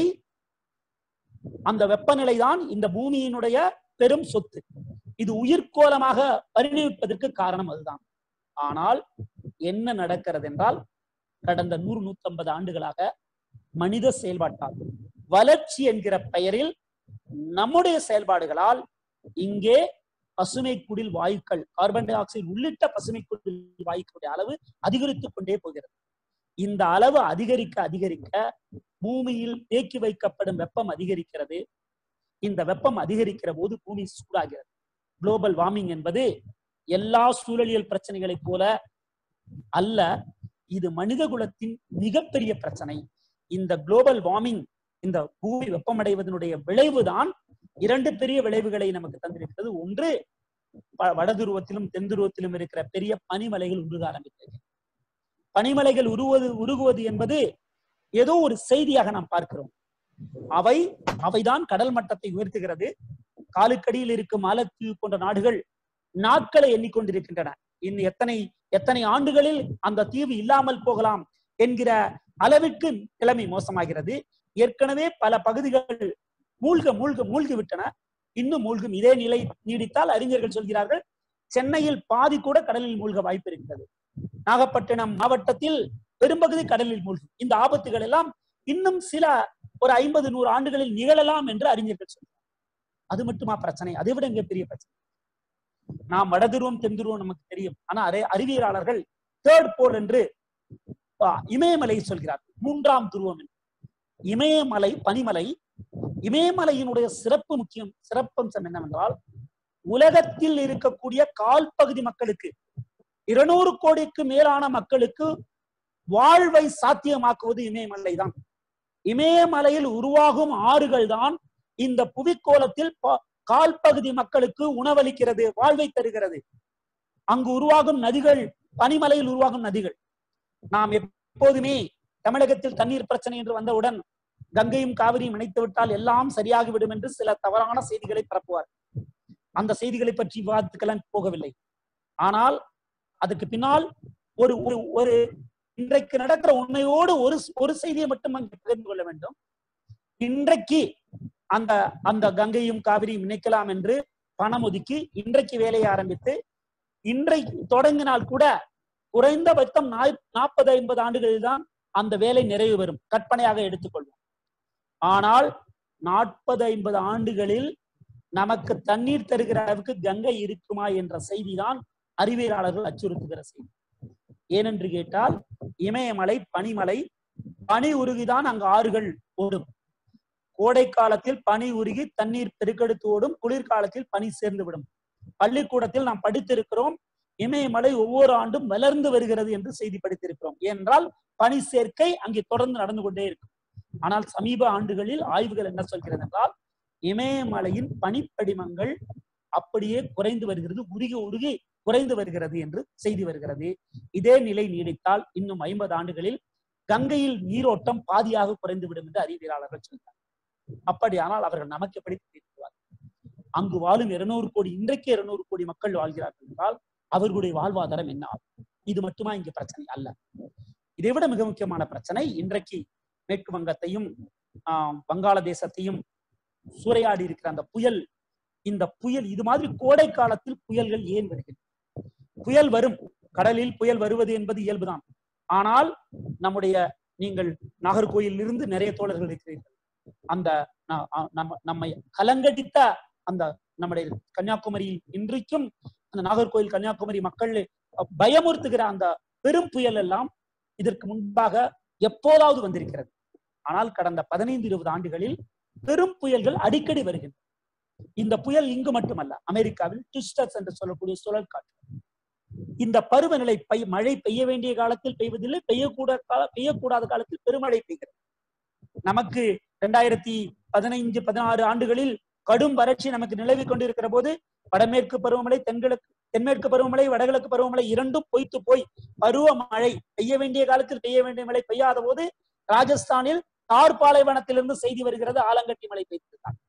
அந்த வெப்பநிலை தான் இந்த பூமியினுடைய பெரும் சொத்து இது உயிர்கோலமாக பரிணமிப்பதற்கு காரணம் அதுதான் ஆனால் என்ன நடக்கிறது என்றால் கடந்த நூறு நூத்தம்பது ஆண்டுகளாக மனித செயல்பாட்டால் வளர்ச்சி என்கிற பெயரில் நம்முடைய செயல்பாடுகளால் இங்கே பசுமை குடில் வாயுக்கள் கார்பன் டை ஆக்சைடு உள்ளிட்ட பசுமை குடில் வாயுக்களுடைய அளவு அதிகரித்துக் கொண்டே போகிறது இந்த அளவு அதிகரிக்க அதிகரிக்க பூமியில் தேக்கி வைக்கப்படும் வெப்பம் அதிகரிக்கிறது இந்த வெப்பம் அதிகரிக்கிற போது பூமி சூடாகிறது குளோபல் வார்மிங் என்பது எல்லா சூழலியல் பிரச்சனைகளைப் போல அல்ல இது மனித குலத்தின் மிகப்பெரிய பிரச்சனை இந்த குளோபல் வார்மிங் இந்த பூமி வெப்பமடைவதனுடைய விளைவுதான் இரண்டு பெரிய விளைவுகளை நமக்கு தந்திருக்கிறது ஒன்று வ- வடதுருவத்திலும் தென் துருவத்திலும் இருக்கிற பெரிய பனிமலைகள் உருக ஆரம்பித்தது பனிமலைகள் உருவது உருகுவது என்பது ஏதோ ஒரு செய்தியாக நாம் பார்க்கிறோம் அவை அவைதான் கடல் மட்டத்தை உயர்த்துகிறது காலுக்கடியில் இருக்கும் மாலத்தீவு போன்ற நாடுகள் நாட்களை எண்ணிக்கொண்டிருக்கின்றன இன்னும் எத்தனை எத்தனை ஆண்டுகளில் அந்த தீவு இல்லாமல் போகலாம் என்கிற அளவிற்கு நிலைமை மோசமாகிறது ஏற்கனவே பல பகுதிகள் மூழ்க மூழ்க மூழ்கி விட்டன இன்னும் மூழ்கும் இதே நிலை நீடித்தால் அறிஞர்கள் சொல்கிறார்கள் சென்னையில் பாதி கூட கடலில் மூழ்க வாய்ப்பு இருக்கிறது நாகப்பட்டினம் மாவட்டத்தில் பெரும்பகுதி கடலில் மூழ்கும் இந்த ஆபத்துகள் எல்லாம் இன்னும் சில ஒரு ஐம்பது நூறு ஆண்டுகளில் நிகழலாம் என்று அறிஞர்கள் சொல்றாங்க அது மட்டுமா பிரச்சனை அதை விட மிகப்பெரிய பிரச்சனை நாம் வடதுருவம் தென்துருவம் நமக்கு தெரியும் ஆனா அரே அறிவியலாளர்கள் தேர்ட் போல் என்று ஆ, இமயமலை சொல்கிறார்கள் மூன்றாம் துருவம் என்று. இமயமலை பனிமலை இமயமலையினுடைய சிறப்பு முக்கியம் சிறப்பம்சம் என்னவென்றால் உலகத்தில் இருக்கக்கூடிய கால் பகுதி மக்களுக்கு இருநூறு கோடிக்கு மேலான மக்களுக்கு வாழ்வை சாத்தியமாக்குவது இமயமலை தான் இமயமலையில் உருவாகும் ஆறுகள் தான் இந்த புவிக்கோளத்தில் ப- கால் பகுதி மக்களுக்கு உணவளிக்கிறது வாழ்வை தருகிறது அங்கு உருவாகும் நதிகள் பனிமலையில் உருவாகும் நதிகள் நாம் எப்போதுமே தமிழகத்தில் தண்ணீர் பிரச்சனை என்று வந்தவுடன் கங்கையும் காவிரியும் இணைத்து விட்டால் எல்லாம் சரியாகிவிடும் என்று சில தவறான செய்திகளை பரப்புவார் அந்த செய்திகளை பற்றி விவாதத்துக்கெல்லாம் போகவில்லை ஆனால் அதுக்கு பின்னால் ஒரு ஒரு ஒரு இன்றைக்கு நடக்கிற உண்மையோடு ஒரு ஒரு செய்தியை மட்டும் அங்கு பகிர்ந்து கொள்ள வேண்டும் இன்றைக்கு அந்த அந்த கங்கையும் காவிரியும் இணைக்கலாம் என்று பணம் ஒதுக்கி இன்றைக்கு வேலையை ஆரம்பித்து இன்றைக்கு தொடங்கினால் கூட குறைந்தபட்சம் நாற்பது ஐம்பது ஆண்டுகளில் தான் அந்த வேலை நிறைவு பெறும் கற்பனையாக எடுத்துக்கொள்வோம் ஆனால் நாற்பது ஐம்பது ஆண்டுகளில் நமக்கு தண்ணீர் தருகிற அளவுக்கு கங்கை இருக்குமா என்ற செய்திதான் அறிவியலாளர்கள் அச்சுறுத்துகிற செய்தி ஏனென்று கேட்டால் இமயமலை பனிமலை பனி உருகிதான் அங்கு ஆறுகள் ஓடும் கோடை காலத்தில் பனி உருகி தண்ணீர் பெருக்கெடுத்து ஓடும் குளிர்காலத்தில் பனி சேர்ந்து விடும் பள்ளிக்கூடத்தில் நாம் படித்திருக்கிறோம் இமயமலை ஒவ்வொரு ஆண்டும் வளர்ந்து வருகிறது என்று செய்தி படித்திருக்கிறோம் ஏனென்றால் பனி சேர்க்கை அங்கே தொடர்ந்து நடந்து கொண்டே இருக்கும் ஆனால் சமீப ஆண்டுகளில் ஆய்வுகள் என்ன சொல்கிறது என்றால் இமயமலையின் பனிப்படிமங்கள் அப்படியே குறைந்து வருகிறது உருகி உருகி குறைந்து வருகிறது என்று செய்தி வருகிறது இதே நிலை நீடித்தால் இன்னும் ஐம்பது ஆண்டுகளில் கங்கையில் நீரோட்டம் பாதியாக குறைந்துவிடும் என்று அறிவியலாளர்கள் சொல்கிறார் அப்படியானால் அவர்கள் நமக்கு எப்படி தீர்க்குவார் அங்கு வாழும் இருநூறு கோடி இன்றைக்கு இருநூறு கோடி மக்கள் வாழ்கிறார்கள் என்றால் அவர்களுடைய வாழ்வாதாரம் என்ன ஆகும் இது மட்டுமா இங்கு பிரச்சனை அல்ல இதை விட மிக முக்கியமான பிரச்சனை இன்றைக்கு மேற்கு வங்கத்தையும் ஆஹ் வங்காளதேசத்தையும் சூறையாடி இருக்கிற அந்த புயல் இந்த புயல் இது மாதிரி கோடை காலத்தில் புயல்கள் ஏன் வருகிறது புயல் வரும் கடலில் புயல் வருவது என்பது இயல்புதான் ஆனால் நம்முடைய நீங்கள் நாகர்கோயிலில் இருந்து நிறைய தோழர்கள் இருக்கிறீர்கள் அந்த ந- அ- நம்ம நம்மை கலங்கடித்த அந்த நம்முடைய கன்னியாகுமரியில் இன்றைக்கும் அந்த நாகர்கோயில் கன்னியாகுமரி மக்கள் பயமுறுத்துகிற அந்த பெரும் புயல் எல்லாம் இதற்கு முன்பாக எப்போதாவது வந்திருக்கிறது ஆனால் கடந்த பதினைந்து இருபது ஆண்டுகளில் பெரும் புயல்கள் அடிக்கடி வருகின்றன இந்த புயல் இங்கு மட்டுமல்ல அமெரிக்காவில் ட்விஸ்டர்ஸ் என்று சொல்லக்கூடிய சுழல் காற்று இந்த பருவநிலை பெய் மழை பெய்ய வேண்டிய காலத்தில் பெய்வதில்லை பெய்யக்கூட கால பெய்யக்கூடாத காலத்தில் பெருமழை பெய்கிறது நமக்கு இரண்டாயிரத்தி பதினைஞ்சு பதினாறு ஆண்டுகளில் கடும் வறட்சி நமக்கு நிலவி கொண்டிருக்கிற போது வடமேற்கு பருவமழை தென்கிழக்கு தென்மேற்கு பருவமழை வடகிழக்கு பருவமழை இரண்டும் பொய்த்து போய் பருவமழை பெய்ய வேண்டிய காலத்தில் பெய்ய வேண்டிய மழை பெய்யாத போது ராஜஸ்தானில் தார் பாலைவனத்திலிருந்து செய்தி வருகிறது ஆலங்கட்டி மழை பெய்திருக்காங்க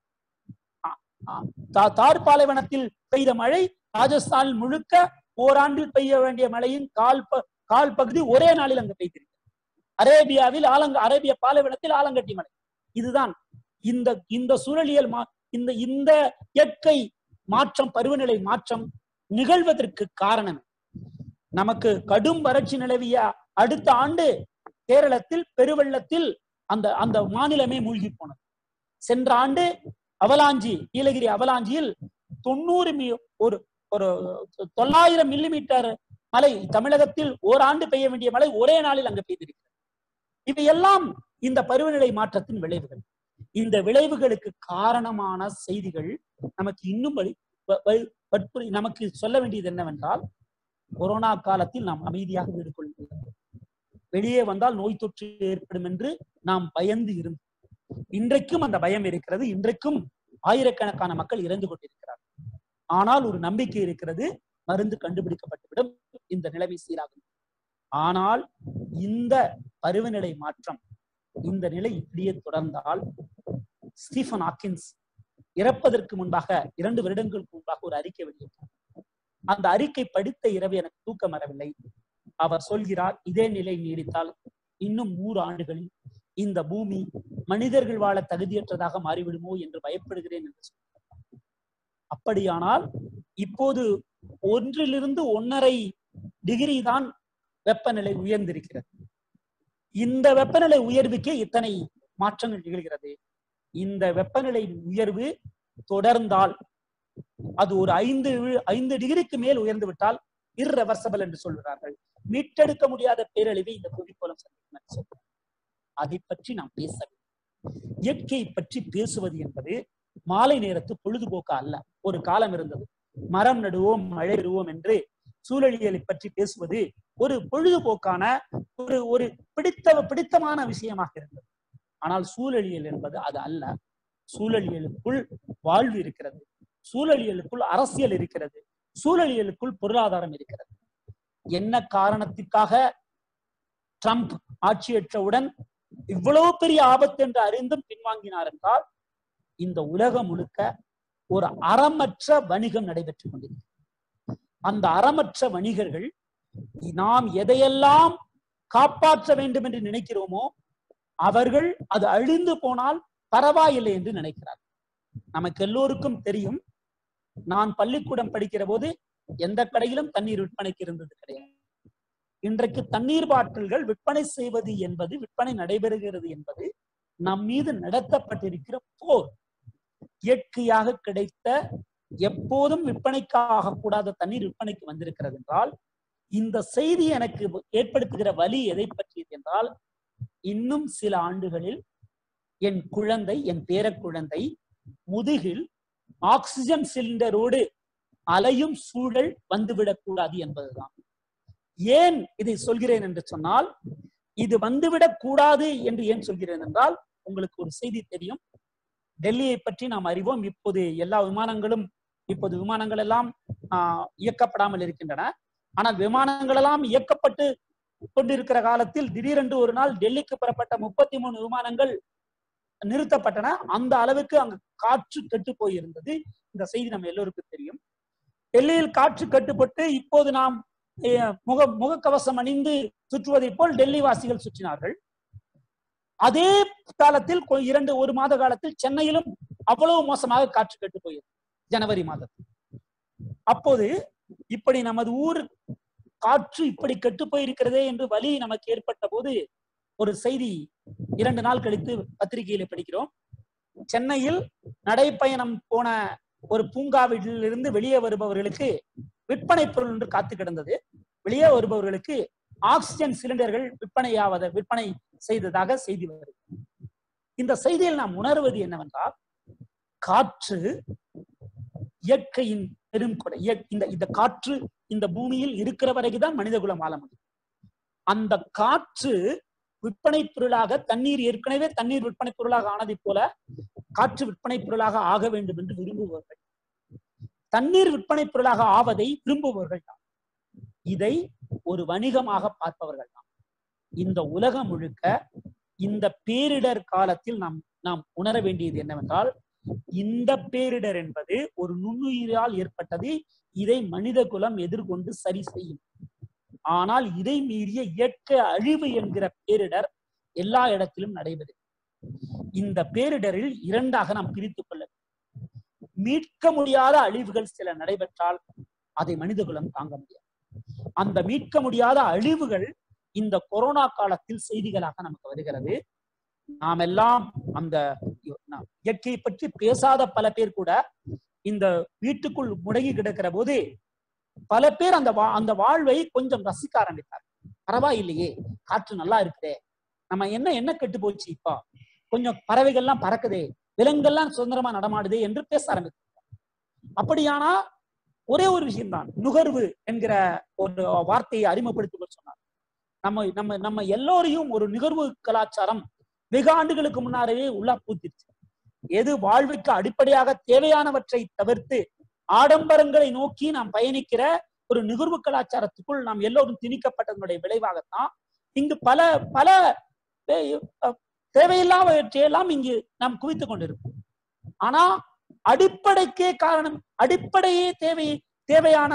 தார் பாலைவனத்தில் பெய்த மழை ராஜஸ்தானில் முழுக்க ஓராண்டில் பெய்ய வேண்டிய மழையின் கால் ப- கால் பகுதி ஒரே நாளில் அங்கு பெய்திருக்கிறது அரேபியாவில் ஆலங்க அரேபிய பாலைவனத்தில் ஆலங்கட்டி மழை இதுதான் இந்த இந்த சூழலியல் மா இந்த இந்த இயற்கை மாற்றம் பருவநிலை மாற்றம் நிகழ்வதற்கு காரணம் நமக்கு கடும் வறட்சி நிலவிய அடுத்த ஆண்டு கேரளத்தில் பெருவெள்ளத்தில் அந்த அந்த மாநிலமே மூழ்கி போனது சென்ற ஆண்டு அவலாஞ்சி நீலகிரி அவலாஞ்சியில் தொண்ணூறு மி ஒரு ஒரு தொள்ளாயிரம் மில்லிமீட்டர் மழை தமிழகத்தில் ஓராண்டு பெய்ய வேண்டிய மழை ஒரே நாளில் அங்கு பெய்திருக்கிறது இவையெல்லாம் இந்த பருவநிலை மாற்றத்தின் விளைவுகள் இந்த விளைவுகளுக்கு காரணமான செய்திகள் நமக்கு இன்னும் வலி- வ- வ- வற்புறு- நமக்கு சொல்ல வேண்டியது என்னவென்றால் கொரோனா காலத்தில் நாம் அமைதியாக வீடு கொள்கிறோம் வெளியே வந்தால் நோய் தொற்று ஏற்படும் என்று நாம் பயந்து இருந்தோம் இன்றைக்கும் அந்த பயம் இருக்கிறது இன்றைக்கும் ஆயிரக்கணக்கான மக்கள் இறந்து கொண்டிருக்கிறார் ஆனால் ஒரு நம்பிக்கை இருக்கிறது மருந்து கண்டுபிடிக்கப்பட்டுவிடும் இந்த நிலைமை சீராகும் ஆனால் இந்த பருவநிலை மாற்றம் இந்த நிலை இப்படியே தொடர்ந்தால் ஸ்டீஃபன் ஹாக்கின்ஸ் இறப்பதற்கு முன்பாக இரண்டு வருடங்களுக்கு முன்பாக ஒரு அறிக்கை வெளியிட்டார் அந்த அறிக்கை படித்த இரவு எனக்கு தூக்கம் வரவில்லை அவர் சொல்கிறார் இதே நிலை நீடித்தால் இன்னும் நூறு ஆண்டுகளில் இந்த பூமி மனிதர்கள் வாழ தகுதியற்றதாக மாறிவிடுமோ என்று பயப்படுகிறேன் என்று சொன்னார் அப்படியானால் இப்போது ஒன்றிலிருந்து ஒன்னரை டிகிரி தான் வெப்பநிலை உயர்ந்திருக்கிறது இந்த வெப்பநிலை உயர்வுக்கே இத்தனை மாற்றங்கள் நிகழ்கிறது இந்த வெப்பநிலை உயர்வு தொடர்ந்தால் அது ஒரு ஐந்து வி- ஐந்து டிகிரிக்கு மேல் உயர்ந்து விட்டால் irreversible என்று சொல்கிறார்கள் மீட்டெடுக்க முடியாத பேரழிவை இந்த புவிக்கோளம் சந்திக்கும் என்று சொல்கிறார் அதை பற்றி நாம் பேச வேண்டும். இயற்கை பற்றி பேசுவது என்பது மாலை நேரத்து பொழுதுபோக்கு அல்ல ஒரு காலம் இருந்தது மரம் நடுவோம் மழை பெறுவோம் என்று சூழலியலை பற்றி பேசுவது ஒரு பொழுதுபோக்கான ஒரு ஒரு பிடித்த பிடித்தமான விஷயமாக இருந்தது ஆனால் சூழலியல் என்பது அது அல்ல சூழலியலுக்குள் வாழ்வு இருக்கிறது சூழலியலுக்குள் அரசியல் இருக்கிறது சூழலியலுக்குள் பொருளாதாரம் இருக்கிறது என்ன காரணத்திற்காக ட்ரம்ப் ஆட்சியேற்றவுடன் இவ்வளவு பெரிய ஆபத்து என்று அறிந்தும் பின்வாங்கினார் என்றால் இந்த உலகம் முழுக்க ஒரு அறமற்ற வணிகம் நடைபெற்றுக் கொண்டிருக்கிறது அந்த அறமற்ற வணிகர்கள் நாம் எதையெல்லாம் காப்பாற்ற வேண்டும் என்று நினைக்கிறோமோ அவர்கள் அது அழிந்து போனால் பரவாயில்லை என்று நினைக்கிறார் நமக்கு எல்லோருக்கும் தெரியும் நான் பள்ளிக்கூடம் படிக்கிற போது எந்த கடையிலும் தண்ணீர் விற்பனைக்கு இருந்தது கிடையாது இன்றைக்கு தண்ணீர் பாட்டில்கள் விற்பனை செய்வது என்பது விற்பனை நடைபெறுகிறது என்பது நம் மீது நடத்தப்பட்டிருக்கிற போர் இயற்கையாக கிடைத்த எப்போதும் விற்பனைக்கு ஆகக்கூடாத தண்ணீர் விற்பனைக்கு வந்திருக்கிறது என்றால் இந்த செய்தி எனக்கு ஏற்படுத்துகிற வலி எதை பற்றியது என்றால் இன்னும் சில ஆண்டுகளில் என் குழந்தை என் பேரக்குழந்தை முதுகில் ஆக்சிஜன் சிலிண்டரோடு அலையும் சூழல் வந்துவிடக் கூடாது என்பதுதான் ஏன் இதை சொல்கிறேன் என்று சொன்னால் இது வந்துவிடக் கூடாது என்று ஏன் சொல்கிறேன் என்றால் உங்களுக்கு ஒரு செய்தி தெரியும் டெல்லியை பற்றி நாம் அறிவோம் இப்போது எல்லா விமானங்களும் இப்போது விமானங்கள் எல்லாம் ஆஹ், இயக்கப்படாமல் இருக்கின்றன ஆனால் விமானங்கள் எல்லாம் இயக்கப்பட்டு கொண்டிருக்கிற காலத்தில் திடீரென்று ஒரு நாள் டெல்லிக்கு புறப்பட்ட முப்பத்தி மூணு விமானங்கள் நிறுத்தப்பட்டன அந்த அளவுக்கு அங்கு காற்று கெட்டு போயிருந்தது இந்த செய்தி நம்ம எல்லோருக்கும் தெரியும் டெல்லியில் காற்று கட்டுப்பட்டு இப்போது நாம் அஹ், முக முகக்கவசம் அணிந்து சுற்றுவதை போல் டெல்லி வாசிகள் சுற்றினார்கள் அதே காலத்தில் கொ- இரண்டு ஒரு மாத காலத்தில் சென்னையிலும் அவ்வளவு மோசமாக காற்று கெட்டு போயிருந்தது ஜனவரி மாதத்தில் அப்போது இப்படி நமது ஊர் காற்று இப்படி கெட்டு போயிருக்கிறதே என்று வலி நமக்கு ஏற்பட்ட போது ஒரு செய்தி இரண்டு நாள் கழித்து பத்திரிகையில படிக்கிறோம் சென்னையில் நடைப்பயணம் போன ஒரு பூங்காவில் இருந்து வெளியே வருபவர்களுக்கு விற்பனை பொருள் என்று காத்து கிடந்தது வெளியே வருபவர்களுக்கு ஆக்சிஜன் சிலிண்டர்கள் விற்பனையாவத விற்பனை செய்ததாக செய்தி வருது இந்த செய்தியில் நாம் உணர்வது என்னவென்றால் காற்று இயற்கையின் பெரும் கொடை இய- இந்த இந்த காற்று இந்த பூமியில் இருக்கிற வரைக்குதான் மனித குலம் வாழ முடியும் அந்த காற்று விற்பனை பொருளாக தண்ணீர் ஏற்கனவே தண்ணீர் விற்பனை பொருளாக ஆனதைப் போல காற்று விற்பனை பொருளாக ஆக வேண்டும் என்று விரும்புபவர்கள் தண்ணீர் விற்பனை பொருளாக ஆவதை விரும்புபவர்கள் தான் இதை ஒரு வணிகமாக பார்ப்பவர்கள் தான் இந்த உலகம் முழுக்க இந்த பேரிடர் காலத்தில் நாம் நாம் உணர வேண்டியது என்னவென்றால் இந்த பேரிடர் என்பது ஒரு நுண்ணுயிரால் ஏற்பட்டது இதை மனித குலம் எதிர்கொண்டு சரி செய்யும் ஆனால் இதை மீறிய இயற்கை அழிவு என்கிற பேரிடர் எல்லா இடத்திலும் நடைபெறும் இந்த பேரிடரில் இரண்டாக நாம் பிரித்துக் கொள்ள வேண்டும். மீட்க முடியாத அழிவுகள் சில நடைபெற்றால் அதை மனித குலம் தாங்க முடியாது அந்த மீட்க முடியாத அழிவுகள் இந்த கொரோனா காலத்தில் செய்திகளாக நமக்கு வருகிறது நாம் எல்லாம் அந்த நாம் இயற்கையை பற்றி பேசாத பல பேர் கூட இந்த வீட்டுக்குள் முடங்கி கிடக்கிற போது பல பேர் அந்த வா அந்த வாழ்வை கொஞ்சம் ரசிக்க ஆரம்பித்தார் பரவாயில்லையே காற்று நல்லா இருக்குதே நம்ம என்ன என்ன கெட்டு போச்சு இப்போ கொஞ்சம் பறவைகள்லாம் பறக்குதே விலங்குகள்லாம் சுதந்திரமா நடமாடுதே என்று பேச ஆரம்பித்தார் அப்படியானா ஒரே ஒரு விஷயம்தான் நுகர்வு என்கிற ஒரு வார்த்தையை அறிமுகப்படுத்தி சொன்னார் நம்ம நம்ம நம்ம எல்லோரையும் ஒரு நுகர்வு கலாச்சாரம் வெகு ஆண்டுகளுக்கு முன்னாலேயே உள்ளா பூத்திருச்சு எது வாழ்வுக்கு அடிப்படையாக தேவையானவற்றை தவிர்த்து ஆடம்பரங்களை நோக்கி நாம் பயணிக்கிற ஒரு நுகர்வு கலாச்சாரத்துக்குள் நாம் எல்லோரும் திணிக்கப்பட்டதனுடைய விளைவாகத்தான் இங்கு பல பல தே- அஹ் தேவையில்லாதவற்றையெல்லாம் இங்கு நாம் குவித்துக் கொண்டிருக்கோம் ஆனா அடிப்படைக்கே காரணம் அடிப்படையே தேவை தேவையான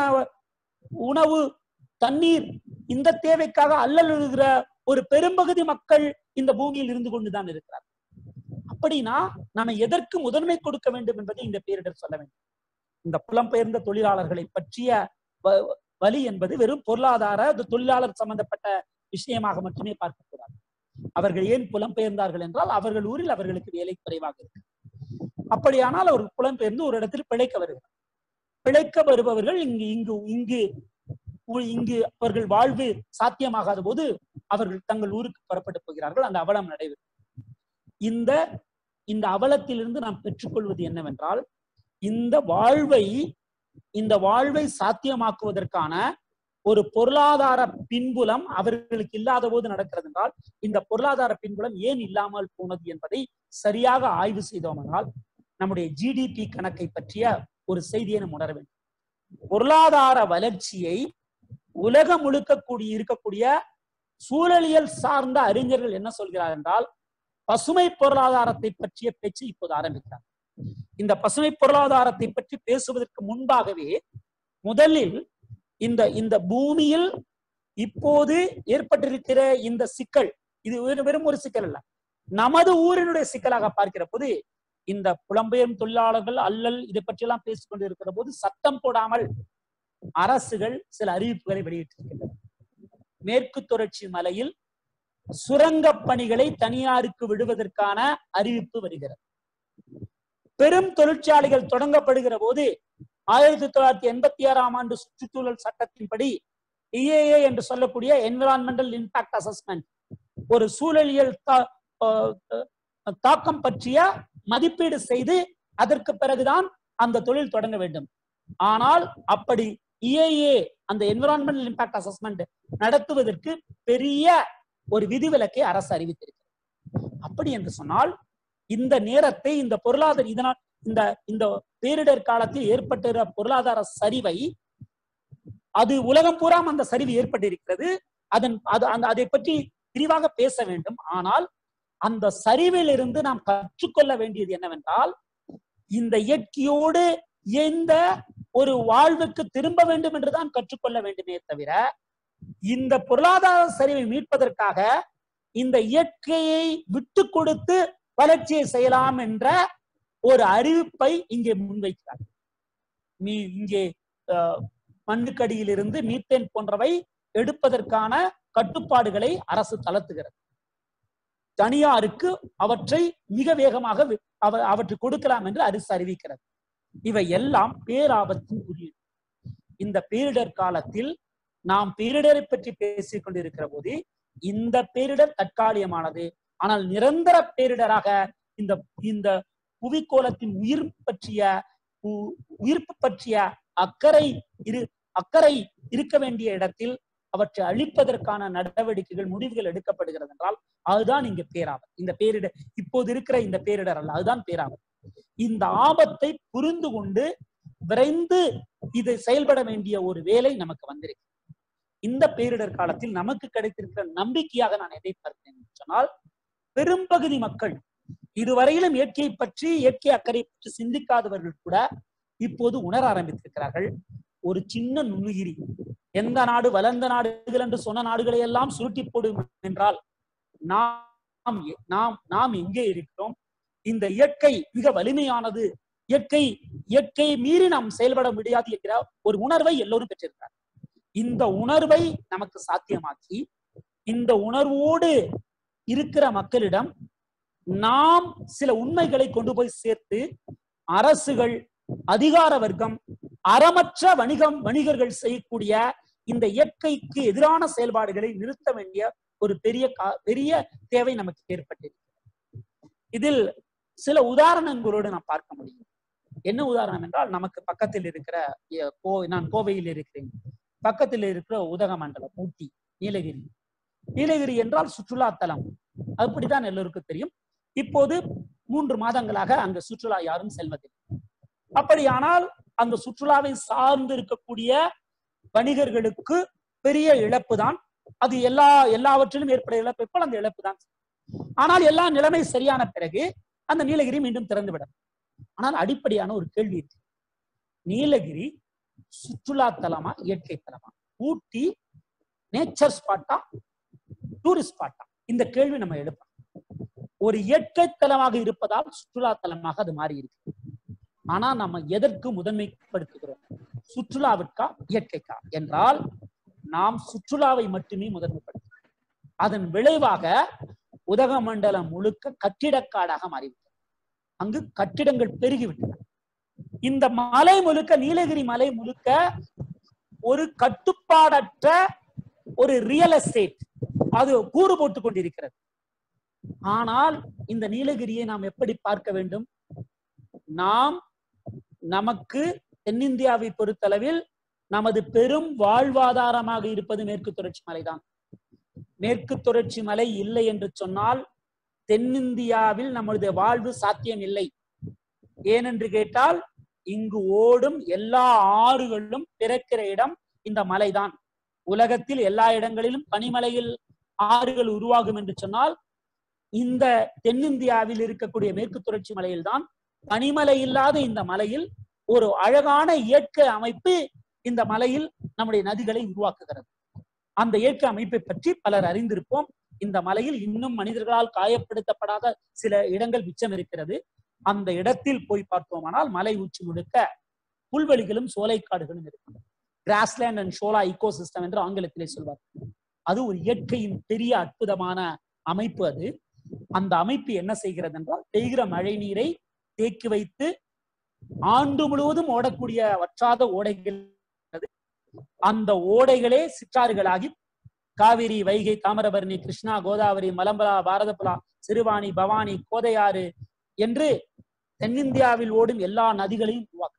உணவு தண்ணீர் இந்த தேவைக்காக அல்லலுகிற ஒரு பெரும்பகுதி மக்கள் இந்த பூமியில் இருந்து கொண்டுதான் இருக்கிறார் அப்படின்னா நாம எதற்கு முதன்மை கொடுக்க வேண்டும் என்பதை இந்த பேரிடர் சொல்ல வேண்டும் இந்த புலம்பெயர்ந்த தொழிலாளர்களை பற்றிய வ- வழி என்பது வெறும் பொருளாதார அது தொழிலாளர் சம்பந்தப்பட்ட விஷயமாக மட்டுமே பார்க்கக்கூடாது அவர்கள் ஏன் புலம்பெயர்ந்தார்கள் என்றால் அவர்கள் ஊரில் அவர்களுக்கு வேலை குறைவாக இருக்கு அப்படியானால் அவர் புலம்பெயர்ந்து ஒரு இடத்தில் பிழைக்க வருகிறார் பிழைக்க வருபவர்கள் இங்கு இங்கு இங்கு உ- இங்கு அவர்கள் வாழ்வு சாத்தியமாகாத போது அவர்கள் தங்கள் ஊருக்கு புறப்பட்டு போகிறார்கள் அந்த அவலம் நடைபெறும் இந்த இந்த அவலத்திலிருந்து நாம் பெற்றுக்கொள்வது என்னவென்றால் இந்த வாழ்வை இந்த வாழ்வை சாத்தியமாக்குவதற்கான ஒரு பொருளாதார பின்புலம் அவர்களுக்கு இல்லாத போது நடக்கிறது என்றால் இந்த பொருளாதார பின்புலம் ஏன் இல்லாமல் போனது என்பதை சரியாக ஆய்வு செய்தோமென்றால் நம்முடைய ஜிடிபி கணக்கை பற்றிய ஒரு செய்தியை நாம் உணர வேண்டும் பொருளாதார வளர்ச்சியை உலகம் முழுக்க கூடி இருக்கக்கூடிய சூழலியல் சார்ந்த அறிஞர்கள் என்ன சொல்கிறார் என்றால் பசுமை பொருளாதாரத்தை பற்றிய பேச்சு இப்போது ஆரம்பிக்கிறார் இந்த பசுமை பொருளாதாரத்தை பற்றி பேசுவதற்கு முன்பாகவே முதலில் இந்த இந்த பூமியில் இப்போது ஏற்பட்டிருக்கிற இந்த சிக்கல் இது வெறும் வெறும் ஒரு சிக்கல் அல்ல நமது ஊரினுடைய சிக்கலாக பார்க்கிற போது இந்த புலம்பெயரும் தொழிலாளர்கள் அல்லல் இதை பற்றியெல்லாம் பேசிக் கொண்டிருக்கிற போது சத்தம் போடாமல் அரசுகள் சில அறிவிப்புகளை வெளியிட்டிருக்கின்றன மேற்கு தொடர்ச்சி மலையில் சுரங்கப் பணிகளை தனியாருக்கு விடுவதற்கான அறிவிப்பு வருகிறது பெரும் தொழிற்சாலைகள் தொடங்கப்படுகிற போது ஆயிரத்தி தொள்ளாயிரத்தி எண்பத்தி ஆறாம் ஆண்டு சுற்றுச்சூழல் சட்டத்தின்படி இஏஏ என்று சொல்லக்கூடிய என்விரான்மெண்டல் இம்பாக்ட் அசஸ்மெண்ட் ஒரு சூழலியல் தா- அஹ் அஹ் தாக்கம் பற்றிய மதிப்பீடு செய்து அதற்கு பிறகுதான் அந்த தொழில் தொடங்க வேண்டும் ஆனால் அப்படி இஏஏ அந்த என்விரான்மெண்டல் இம்பாக்ட் அசஸ்மெண்ட் நடத்துவதற்கு பெரிய ஒரு விதிவிலக்கை அரசு அறிவித்திருக்கிறது அப்படி என்று சொன்னால் இந்த நேரத்தை இந்த பொருளாதார இதனால் இந்த இந்த பேரிடர் காலத்தில் ஏற்பட்டுற பொருளாதார சரிவை அது உலகம் பூராம் அந்த சரிவு ஏற்பட்டிருக்கிறது அதன் அது அந்த அதை பற்றி விரிவாக பேச வேண்டும் ஆனால் அந்த சரிவிலிருந்து நாம் கற்றுக்கொள்ள வேண்டியது என்னவென்றால் இந்த இயற்கையோடு எந்த ஒரு வாழ்வுக்கு திரும்ப வேண்டும் என்றுதான் கற்றுக்கொள்ள வேண்டுமே தவிர இந்த பொருளாதார சரிவை மீட்பதற்காக இந்த இயற்கையை விட்டு கொடுத்து வளர்ச்சியை செய்யலாம் என்ற ஒரு அறிவிப்பை இங்கே முன்வைக்கிறார் நீ இங்கே அஹ், மண்ணுக்கடியிலிருந்து மீத்தேன் போன்றவை எடுப்பதற்கான கட்டுப்பாடுகளை அரசு தளர்த்துகிறது தனியாருக்கு அவற்றை மிக வேகமாக வி- அவ- அவற்றை கொடுக்கலாம் என்று அரசு அறிவிக்கிறது இவை எல்லாம் பேராபத்தின் குறியீடு இந்த பேரிடர் காலத்தில் நாம் பேரிடரை பற்றி பேசிக் கொண்டிருக்கிற போது இந்த பேரிடர் தற்காலிகமானது ஆனால் நிரந்தர பேரிடராக இந்த இந்த புவிக்கோளத்தின் உயிர் பற்றிய உ- உயிர்ப்பு பற்றிய அக்கறை இரு அக்கறை இருக்க வேண்டிய இடத்தில் அவற்றை அழிப்பதற்கான நடவடிக்கைகள் முடிவுகள் எடுக்கப்படுகிறது என்றால் அதுதான் இங்க பேராபத்து இந்த பேரிடர் இப்போது இருக்கிற இந்த பேரிடர் அல்ல அதுதான் பேராபத்து இந்த ஆபத்தை புரிந்து கொண்டு விரைந்து இது செயல்பட வேண்டிய ஒரு வேலை நமக்கு வந்திருக்கு இந்த பேரிடர் காலத்தில் நமக்கு கிடைத்திருக்கிற நம்பிக்கையாக நான் எதை பார்க்கிறேன் என்று சொன்னால் பெரும்பகுதி மக்கள் இதுவரையிலும் இயற்கையை பற்றி இயற்கை அக்கறை பற்றி சிந்திக்காதவர்கள் கூட இப்போது உணர ஆரம்பித்திருக்கிறார்கள் ஒரு சின்ன நுண்ணுயிரி எந்த நாடு வளர்ந்த நாடுகள் என்று சொன்ன நாடுகளை எல்லாம் சுருட்டி போடும் என்றால் நாம் எ- நாம் நாம் எங்கே இருக்கிறோம் இந்த இயற்கை மிக வலிமையானது இயற்கை இயற்கை மீறி நாம் செயல்பட முடியாது என்கிற ஒரு உணர்வை எல்லோரும் பெற்றிருக்கிறார் இந்த உணர்வை நமக்கு சாத்தியமாக்கி இந்த உணர்வோடு இருக்கிற மக்களிடம் நாம் சில உண்மைகளை கொண்டு போய் சேர்த்து அரசுகள் அதிகார வர்க்கம் அறமற்ற வணிகம் வணிகர்கள் செய்யக்கூடிய இந்த இயற்கைக்கு எதிரான செயல்பாடுகளை நிறுத்த வேண்டிய ஒரு பெரிய கா- பெரிய தேவை நமக்கு ஏற்பட்டிருக்கிறது இதில் சில உதாரணங்களோடு நாம் பார்க்க முடியும் என்ன உதாரணம் என்றால் நமக்கு பக்கத்தில் இருக்கிற எ, கோ நான் கோவையில் இருக்கிறேன் பக்கத்தில் இருக்கிற உதகமண்டலம் ஊட்டி நீலகிரி நீலகிரி என்றால் சுற்றுலா தலம் அப்படித்தான் எல்லோருக்கும் தெரியும் இப்போது மூன்று மாதங்களாக அங்கு சுற்றுலா யாரும் செல்வதில்லை அப்படியானால் அந்த சுற்றுலாவை சார்ந்து இருக்கக்கூடிய வணிகர்களுக்கு பெரிய இழப்பு தான் அது எல்லா எல்லாவற்றிலும் ஏற்பட இழப்பை போல் அந்த இழப்பு தான் ஆனால் எல்லா நிலைமை சரியான பிறகு அந்த நீலகிரி மீண்டும் திறந்துவிடும் ஆனால் அடிப்படையான ஒரு கேள்வி இருக்கு நீலகிரி சுற்றுலா தலமா இயற்கை தலமா ஊட்டி நேச்சர் ஸ்பாட்டா டூரிஸ்ட் ஸ்பாட்டா இந்த கேள்வி நம்ம எழுப்பலாம் ஒரு இயற்கை தலமாக இருப்பதால் சுற்றுலா தலமாக அது மாறி இருக்கு ஆனா நம்ம எதற்கு முதன்மைப்படுத்துகிறோம் சுற்றுலாவிற்கா இயற்கைக்கா என்றால் நாம் சுற்றுலாவை மட்டுமே முதன்மைப்படுத்துகிறோம் அதன் விளைவாக உதகமண்டலம் முழுக்க கட்டிடக்காடாக மாறிவிட்டது அங்கு கட்டிடங்கள் பெருகிவிட்டன இந்த மலை முழுக்க நீலகிரி மலை முழுக்க ஒரு கட்டுப்பாடற்ற ஒரு ரியல் எஸ்டேட் அது கூறு போட்டுக் கொண்டிருக்கிறது ஆனால் இந்த நீலகிரியை நாம் எப்படி பார்க்க வேண்டும் நாம் நமக்கு தென்னிந்தியாவை பொறுத்தளவில் நமது பெரும் வாழ்வாதாரமாக இருப்பது மேற்கு தொடர்ச்சி மலைதான் மேற்கு தொடர்ச்சி மலை இல்லை என்று சொன்னால் தென்னிந்தியாவில் நமது வாழ்வு சாத்தியம் இல்லை ஏனென்று கேட்டால் இங்கு ஓடும் எல்லா ஆறுகளும் பிறக்கிற இடம் இந்த மலைதான் உலகத்தில் எல்லா இடங்களிலும் பனிமலையில் ஆறுகள் உருவாகும் என்று சொன்னால் இந்த தென்னிந்தியாவில் இருக்கக்கூடிய மேற்கு தொடர்ச்சி மலையில்தான் பனிமலை இல்லாத இந்த மலையில் ஒரு அழகான இயற்கை அமைப்பு இந்த மலையில் நம்முடைய நதிகளை உருவாக்குகிறது அந்த இயற்கை அமைப்பை பற்றி பலர் அறிந்திருப்போம் இந்த மலையில் இன்னும் மனிதர்களால் காயப்படுத்தப்படாத சில இடங்கள் மிச்சம் இருக்கிறது அந்த இடத்தில் போய் பார்த்தோமானால் மலை உச்சி முழுக்க புல்வெளிகளும் சோலைக்காடுகளும் இருக்கும் grassland and shola ecosystem என்று ஆங்கிலத்திலே சொல்வார் அது ஒரு இயற்கையின் பெரிய அற்புதமான அமைப்பு அது அந்த அமைப்பு என்ன செய்கிறது என்றால் பெய்கிற மழை நீரை தேக்கி வைத்து ஆண்டு முழுவதும் ஓடக்கூடிய வற்றாத ஓடைகள் அந்த ஓடைகளே சிற்றாறுகளாகி காவிரி வைகை தாமிரபரணி கிருஷ்ணா கோதாவரி மலம்பலா பாரதபுலா சிறுவாணி பவானி கோதையாறு என்று தென்னிந்தியாவில் ஓடும் எல்லா நதிகளையும் உருவாக்கும்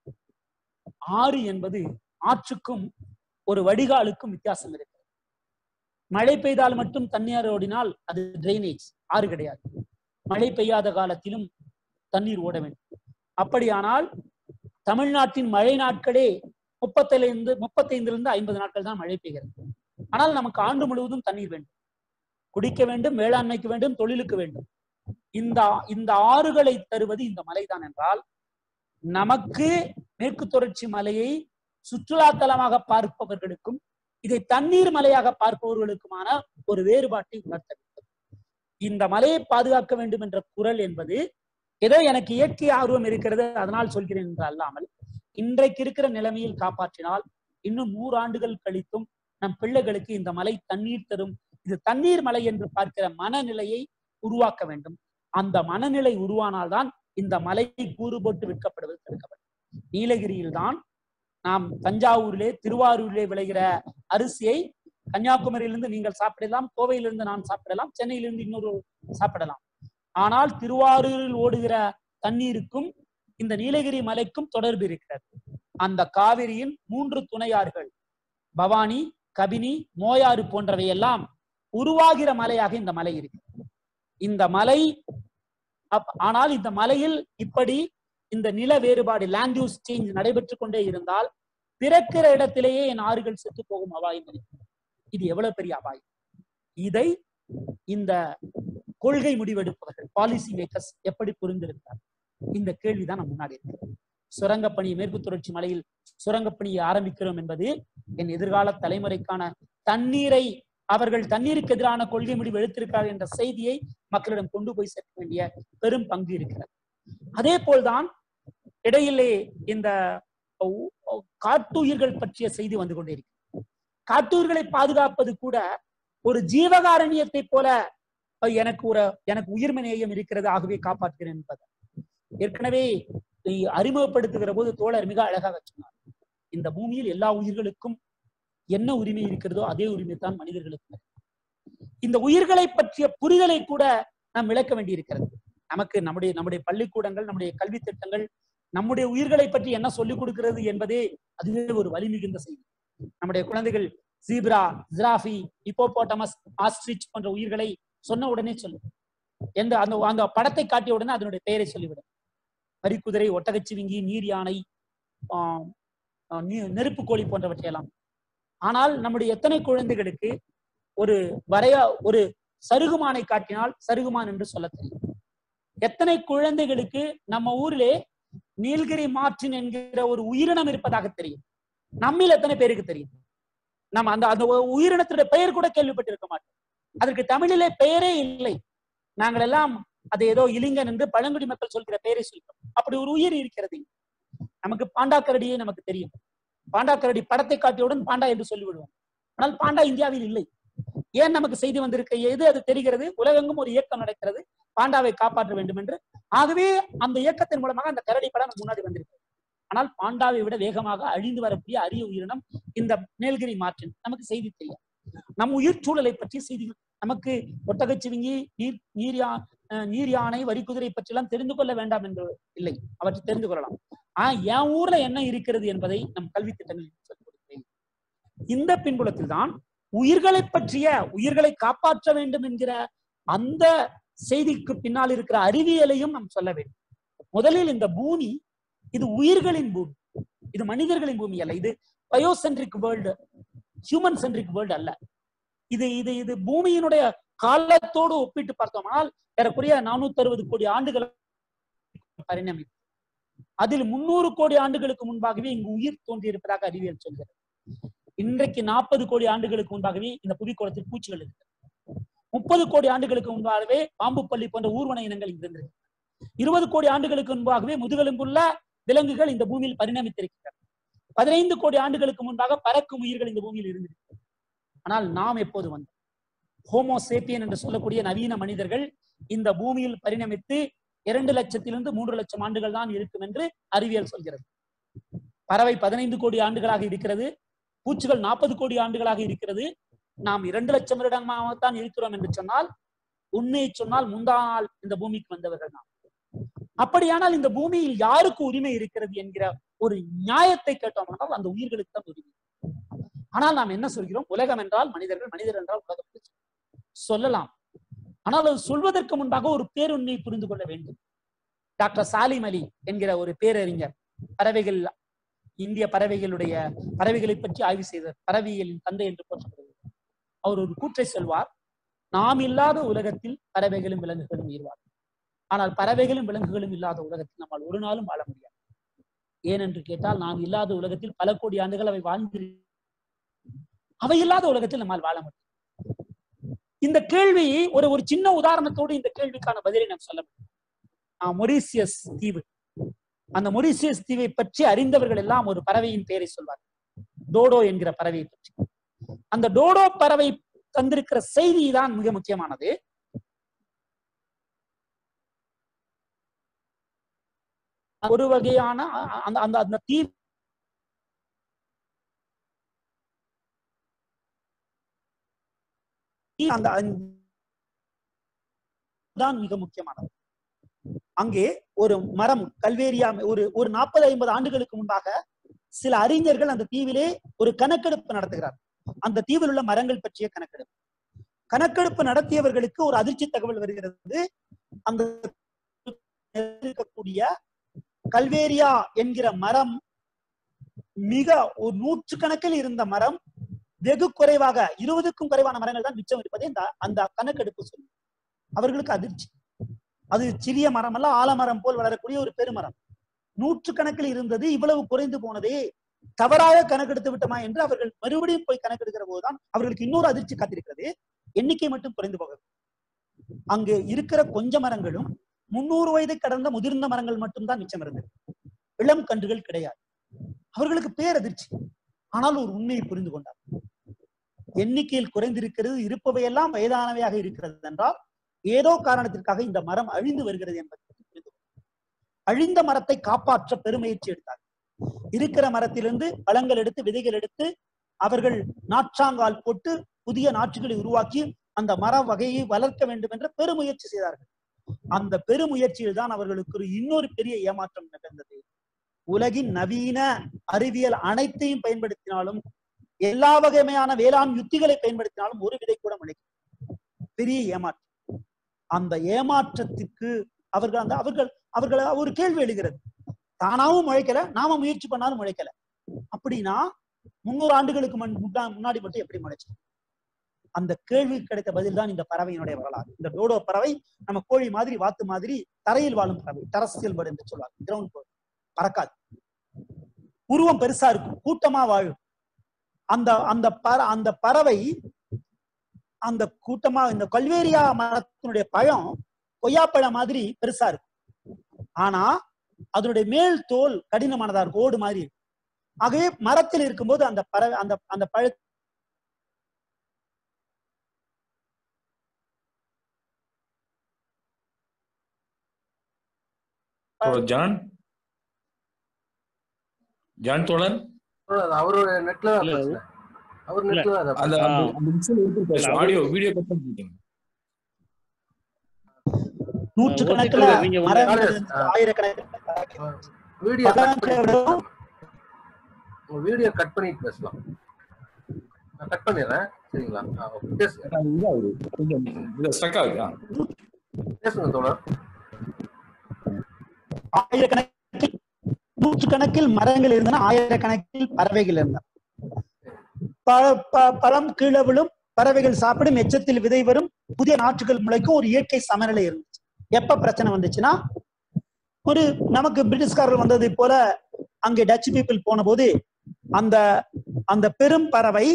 ஆறு என்பது ஆற்றுக்கும் ஒரு வடிகாலுக்கும் வித்தியாசம் இருக்கு மழை பெய்தால் மட்டும் தண்ணீர் ஓடினால் அது டிரைனேஜ் ஆறு கிடையாது மழை பெய்யாத காலத்திலும் தண்ணீர் ஓட வேண்டும் அப்படியானால் தமிழ்நாட்டின் மழை நாட்களே முப்பத்திலிருந்து முப்பத்தைந்திலிருந்து ஐம்பது நாட்கள் தான் மழை பெய்கிறது ஆனால் நமக்கு ஆண்டு முழுவதும் தண்ணீர் வேண்டும் குடிக்க வேண்டும் வேளாண்மைக்கு வேண்டும் தொழிலுக்கு வேண்டும் இந்த இந்த ஆறுகளை தருவது இந்த மலைதான் என்றால் நமக்கு மேற்கு தொடர்ச்சி மலையை சுற்றுலா தலமாக பார்ப்பவர்களுக்கும் இதை தண்ணீர் மலையாக பார்ப்பவர்களுக்குமான ஒரு வேறுபாட்டை உணர்த்த வேண்டும் இந்த மலையை பாதுகாக்க வேண்டும் என்ற குரல் என்பது ஏதோ எனக்கு இயற்கை ஆர்வம் இருக்கிறது அதனால் சொல்கிறேன் என்று அல்லாமல் இன்றைக்கு இருக்கிற நிலைமையில் காப்பாற்றினால் இன்னும் நூறு ஆண்டுகள் கழித்தும் நம் பிள்ளைகளுக்கு இந்த மலை தண்ணீர் தரும் இது தண்ணீர் மலை என்று பார்க்கிற மனநிலையை உருவாக்க வேண்டும் அந்த மனநிலை உருவானால்தான் இந்த மலை கூறு போட்டு விற்கப்படுவது தடுக்கப்படும் நீலகிரியில் தான் நாம் தஞ்சாவூரிலே திருவாரூரிலே விளைகிற அரிசியை கன்னியாகுமரியிலிருந்து நீங்கள் சாப்பிடலாம் கோவையிலிருந்து நான் சாப்பிடலாம் சென்னையிலிருந்து இன்னொரு சாப்பிடலாம் ஆனால் திருவாரூரில் ஓடுகிற தண்ணீருக்கும் இந்த நீலகிரி மலைக்கும் தொடர்பு இருக்கிறது அந்த காவிரியின் மூன்று துணையாறுகள் பவானி கபினி மோயாறு போன்றவை எல்லாம் உருவாகிற மலையாக இந்த மலை இருக்கு இந்த மலை ஆனால் இந்த மலையில் இப்படி இந்த நில வேறுபாடு லேண்ட் யூஸ் சேஞ்ச் நடைபெற்று கொண்டே இருந்தால் பிறக்கிற இடத்திலேயே என் ஆறுகள் செத்து போகும் அபாயம் இருக்கு இது எவ்வளவு பெரிய அபாயம் இதை இந்த கொள்கை முடிவெடுப்பவர்கள் பாலிசி மேக்கர்ஸ் எப்படி புரிந்திருக்கிறார் இந்த கேள்விதான் நம்ம முன்னாடி இருக்கு சுரங்கப்பணி மேற்கு தொடர்ச்சி மலையில் சுரங்கப்பணியை ஆரம்பிக்கிறோம் என்பது என் எதிர்கால தலைமுறைக்கான தண்ணீரை அவர்கள் தண்ணீருக்கு எதிரான கொள்கை முடிவு எடுத்திருக்கிறார் என்ற செய்தியை மக்களிடம் கொண்டு போய் சேர்க்க வேண்டிய பெரும் பங்கு இருக்கிறது அதே போல்தான் இடையிலே இந்த காட்டுயிர்கள் பற்றிய செய்தி வந்து கொண்டே இருக்கு காட்டுயிர்களை பாதுகாப்பது கூட ஒரு ஜீவகாரண்யத்தை போல எனக்கு ஒரு எனக்கு உயிர்மை நேயம் இருக்கிறது ஆகவே காப்பாற்றுகிறேன் என்பது ஏற்கனவே அறிமுகப்படுத்துகிற போது தோழர் மிக அழகாக சொன்னார் இந்த பூமியில் எல்லா உயிர்களுக்கும் என்ன உரிமை இருக்கிறதோ அதே உரிமை தான் மனிதர்களுக்கு இந்த உயிர்களை பற்றிய புரிதலை கூட நாம் விளக்க வேண்டியிருக்கிறது நமக்கு நம்முடைய நம்முடைய பள்ளிக்கூடங்கள் நம்முடைய கல்வி திட்டங்கள் நம்முடைய உயிர்களை பற்றி என்ன சொல்லிக் கொடுக்கிறது என்பதே அதுவே ஒரு வலி மிகுந்த செய்தி நம்முடைய குழந்தைகள் ஜீப்ரா ஜிராஃபி இப்போபோட்டமஸ் ஆஸ்ட்ரிச் போன்ற உயிர்களை சொன்ன உடனே சொல்லும் எந்த அந்த அந்த படத்தை காட்டிய உடனே அதனுடைய பெயரை சொல்லிவிடும் மறிக்குதிரை ஒட்டகச்சிவிங்கி நீர் யானை நெருப்பு கோழி போன்றவற்றையெல்லாம் ஆனால் நம்முடைய எத்தனை குழந்தைகளுக்கு ஒரு வரைய ஒரு சருகுமானை காட்டினால் சருகுமான் என்று சொல்ல தெரியும் எத்தனை குழந்தைகளுக்கு நம்ம ஊரிலே நீல்கிரி மாற்றின் என்கிற ஒரு உயிரினம் இருப்பதாக தெரியும் நம்மில் எத்தனை பேருக்கு தெரியும் நம்ம அந்த அந்த உயிரினத்துடைய பெயர் கூட கேள்விப்பட்டிருக்க மாட்டோம் அதற்கு தமிழிலே பெயரே இல்லை நாங்கள் எல்லாம் அது ஏதோ இலிங்கன் என்று பழங்குடி மக்கள் சொல்கிற பெயரை சொல்கிறோம் அப்படி ஒரு உயிர் இருக்கிறது நமக்கு பாண்டாக்கரடியே நமக்கு தெரியும் பாண்டாக்கரடி படத்தை காட்டியவுடன் பாண்டா என்று சொல்லிவிடுவோம் ஆனால் பாண்டா இந்தியாவில் இல்லை ஏன் நமக்கு செய்தி வந்திருக்க எது அது தெரிகிறது உலகெங்கும் ஒரு இயக்கம் நடக்கிறது பாண்டாவை காப்பாற்ற வேண்டும் என்று ஆகவே அந்த இயக்கத்தின் மூலமாக அந்த கரடி படம் முன்னாடி வந்திருக்கு ஆனால் பாண்டாவை விட வேகமாக அழிந்து வரக்கூடிய அரிய உயிரினம் இந்த நீலகிரி மாற்றின் நமக்கு செய்தி தெரியும் நம் உயிர் சூழலை பற்றிய செய்திகள் நமக்கு ஒட்டகச்சிவிங்கி நீர் நீர் யா அஹ் நீர் யானை வரிக்குதிரை பற்றியெல்லாம் தெரிந்து கொள்ள வேண்டாம் என்று இல்லை அவற்றை தெரிந்து கொள்ளலாம் ஆனா என் ஊர்ல என்ன இருக்கிறது என்பதை நம் கல்வி திட்டங்களில் சொல்லிக் கொடுக்கிறேன் இந்த பின்புலத்தில் தான் உயிர்களை பற்றிய உயிர்களை காப்பாற்ற வேண்டும் என்கிற அந்த செய்திக்கு பின்னால் இருக்கிற அறிவியலையும் நாம் சொல்ல வேண்டும் முதலில் இந்த பூமி இது உயிர்களின் பூமி இது மனிதர்களின் பூமி அல்ல இது biocentric world human centric world அல்ல இது இது இது பூமியினுடைய காலத்தோடு ஒப்பிட்டு பார்த்தோம்னால் ஏறக்குறைய நானூத்தி அறுபது கோடி ஆண்டுகள் பரிணமித்து அதில் முன்னூறு கோடி ஆண்டுகளுக்கு முன்பாகவே இங்கு உயிர் தோன்றியிருப்பதாக அறிவியல் சொல்கிறது இன்றைக்கு நாற்பது கோடி ஆண்டுகளுக்கு முன்பாகவே இந்த புவிக்கோளத்தில் பூச்சிகள் இருக்கிறது முப்பது கோடி ஆண்டுகளுக்கு முன்பாகவே பாம்பு பள்ளி போன்ற ஊர்வன இனங்கள் இங்கு இருந்திருக்கு இருபது கோடி ஆண்டுகளுக்கு முன்பாகவே முதுகெலும்புள்ள விலங்குகள் இந்த பூமியில் பரிணமித்திருக்கின்றன பதினைந்து கோடி ஆண்டுகளுக்கு முன்பாக பறக்கும் உயிர்கள் இந்த பூமியில் இருந்திருக்கிறது ஆனால் நாம் எப்போது வந்தோம் ஹோமோ சேப்பியன் என்று சொல்லக்கூடிய நவீன மனிதர்கள் இந்த பூமியில் பரிணமித்து இரண்டு லட்சத்திலிருந்து மூன்று லட்சம் ஆண்டுகள் தான் இருக்கும் என்று அறிவியல் சொல்கிறது பறவை பதினைந்து கோடி ஆண்டுகளாக இருக்கிறது பூச்சிகள் நாற்பது கோடி ஆண்டுகளாக இருக்கிறது நாம் இரண்டு லட்சம் வருடமாகத்தான் இருக்கிறோம் என்று சொன்னால் உண்மையை சொன்னால் முந்தா நாள் இந்த பூமிக்கு வந்தவர்கள் நாம் அப்படியானால் இந்த பூமியில் யாருக்கு உரிமை இருக்கிறது என்கிற ஒரு நியாயத்தை கேட்டோம்னால் அந்த உயிர்களுக்கு தான் உரிமை ஆனால் நாம் என்ன சொல்கிறோம் உலகம் என்றால் மனிதர்கள் மனிதர் என்றால் உலகம் என்று சொல்லலாம் ஆனால் அது சொல்வதற்கு முன்பாக ஒரு பேருண்மையை புரிந்து கொள்ள வேண்டும் டாக்டர் சாலிம் அலி என்கிற ஒரு பேரறிஞர் பறவைகள் இந்திய பறவைகளுடைய பறவைகளை பற்றி ஆய்வு செய்தார் பறவைகளின் தந்தை என்று போற்றப்படுகிறது அவர் ஒரு கூற்றை சொல்வார் நாம் இல்லாத உலகத்தில் பறவைகளும் விலங்குகளும் உயிர்வார் ஆனால் பறவைகளும் விலங்குகளும் இல்லாத உலகத்தில் நம்மால் ஒரு நாளும் வாழ முடியாது ஏனென்று கேட்டால் நாம் இல்லாத உலகத்தில் பல கோடி ஆண்டுகள் அவை வாழ்ந்து அவை இல்லாத உலகத்தில் நம்மால் வாழ முடியும் இந்த கேள்வி ஒரு ஒரு சின்ன உதாரணத்தோடு இந்த கேள்விக்கான பதிலை நாம் சொல்ல முடியும் மொரீசியஸ் தீவு அந்த மொரீசியஸ் தீவை பற்றி அறிந்தவர்கள் எல்லாம் ஒரு பறவையின் பெயரை சொல்வார் டோடோ என்கிற பறவையை பற்றி அந்த டோடோ பறவை தந்திருக்கிற செய்தி தான் மிக முக்கியமானது ஒரு வகையான அந்த அந்த அந்த தீ அந்த தான் மிக முக்கியமானது அங்கே ஒரு மரம் கல்வேரியா ஒரு ஒரு நாற்பது ஐம்பது ஆண்டுகளுக்கு முன்பாக சில அறிஞர்கள் அந்த தீவிலே ஒரு கணக்கெடுப்பு நடத்துகிறார் அந்த தீவில் உள்ள மரங்கள் பற்றிய கணக்கெடுப்பு கணக்கெடுப்பு நடத்தியவர்களுக்கு ஒரு அதிர்ச்சி தகவல் வருகிறது அந்த இருக்கக்கூடிய கல்வேரியா என்கிற மரம் மிக ஒரு நூற்று கணக்கில் இருந்த மரம் வெகு குறைவாக இருபதுக்கும் குறைவான மரங்கள் தான் மிச்சம் இருப்பதை இந்த அந்த கணக்கெடுப்பு சொல்லும் அவர்களுக்கு அதிர்ச்சி அது சிறிய மரம் அல்ல ஆலமரம் போல் வளரக்கூடிய ஒரு பெருமரம் நூற்று கணக்கில் இருந்தது இவ்வளவு குறைந்து போனதே தவறாக கணக்கெடுத்து விட்டோமா என்று அவர்கள் மறுபடியும் போய் கணக்கெடுக்கிற போதுதான் அவர்களுக்கு இன்னொரு அதிர்ச்சி காத்திருக்கிறது எண்ணிக்கை மட்டும் குறைந்து போகிறது அங்கு இருக்கிற கொஞ்ச மரங்களும் முன்னூறு வயதை கடந்த முதிர்ந்த மரங்கள் மட்டும்தான் மிச்சம் இருந்தது இளம் கன்றுகள் கிடையாது அவர்களுக்கு பேரதிர்ச்சி ஆனால் ஒரு உண்மையை புரிந்து கொண்டார் எண்ணிக்கையில் குறைந்திருக்கிறது இருப்பவையெல்லாம் வயதானவையாக இருக்கிறது என்றால் ஏதோ காரணத்திற்காக இந்த மரம் அழிந்து வருகிறது என்பதை புரிந்து அழிந்த மரத்தை காப்பாற்ற பெருமுயற்சி எடுத்தார் இருக்கிற மரத்திலிருந்து பழங்கள் எடுத்து விதைகள் எடுத்து அவர்கள் நாற்றாங்கால் போட்டு புதிய நாற்றுகளை உருவாக்கி அந்த மர வகையை வளர்க்க வேண்டும் என்ற பெருமுயற்சி செய்தார்கள் அந்த பெருமுயற்சியில் தான் அவர்களுக்கு ஒரு இன்னொரு பெரிய ஏமாற்றம் நிகழ்ந்தது உலகின் நவீன அறிவியல் அனைத்தையும் பயன்படுத்தினாலும் எல்லா வகையான வேளாண் யுத்திகளை பயன்படுத்தினாலும் ஒரு விதை கூட முளைக்கும் பெரிய ஏமாற்றம் அந்த ஏமாற்றத்துக்கு அவர்கள் அந்த அவர்கள் அவர்கள் ஒரு கேள்வி எழுகிறது தானாவும் முளைக்கல நாம முயற்சி பண்ணாலும் முளைக்கல அப்படின்னா முன்னூறு ஆண்டுகளுக்கு முன்னாடி மட்டும் எப்படி முளைச்சு அந்த கேள்வி கிடைத்த பதில் தான் இந்த பறவையினுடைய வரலாறு இந்த டோடோ பறவை நம்ம கோழி மாதிரி வாத்து மாதிரி தரையில் வாழும் பறவை டரஸ்டியல் பேர்டு என்று சொல்வாங்க கிரவுண்ட் பேர்டு பறக்காது உருவம் பெருசா இருக்கும் கூட்டமா வாழும் அந்த அந்த பற அந்த பறவை அந்த கூட்டமா இந்த கல்வேரியா மரத்தினுடைய பழம் கொய்யாப்பழம் மாதிரி பெருசா இருக்கும் ஆனா அதனுடைய மேல் தோல் கடினமானதா இருக்கும் ஓடு மாதிரி இருக்கும் ஆகவே மரத்தில் இருக்கும்போது அந்த பறவை அந்த அந்த பழ தோழர் ஜான் ஜான் தோழர் அது அவரோட நெட்ல தான் இல்ல, பிரச்சனை அவர் இல்ல. நெட்ல தான் அந்த ஆ. அந்த- அந்த விஷயம் எடுத்து பேசுவோம். இல்ல, ஆடியோ வீடியோ கட் பண்ணிட்டீங்க நூற்றுக்கணக்கில் ஒத்துக்கல, நீங்க வந்து- மரங்கள் ஆ. இருந்து ஆயிரக்கணக்கில் வீடியோ கட் பழங்களை பண்ணி விடவும் உங்க வீடியோ கட் பண்ணிட்டு பேசலாம் நான் கட் பண்ணிடுறேன் சரிங்களா ஆ, okay. பேசுங்க அது இதாகுது. கொஞ்சம் இது ஸ்டக் ஆகுது ஆ. பேசுங்க தோழர் ஆயிரக்கணக்கில் நூற்றுக்கணக்கில் மரங்கள் இருந்தன ஆயிரக்கணக்கில் பறவைகள் இருந்தன ப- ப- பழம் கீழே விழும் பறவைகள் சாப்பிடும் எச்சத்தில் விதை வரும் புதிய நாற்றுகள் முளைக்கும் ஒரு இயற்கை சமநிலை இருந்துச்சு எப்ப பிரச்சனை வந்துச்சுன்னா ஒரு நமக்கு பிரிட்டிஷ்காரர்கள் வந்ததை போல அங்கே டச் பீப்புள் போன போது அந்த அந்த பெரும் பறவை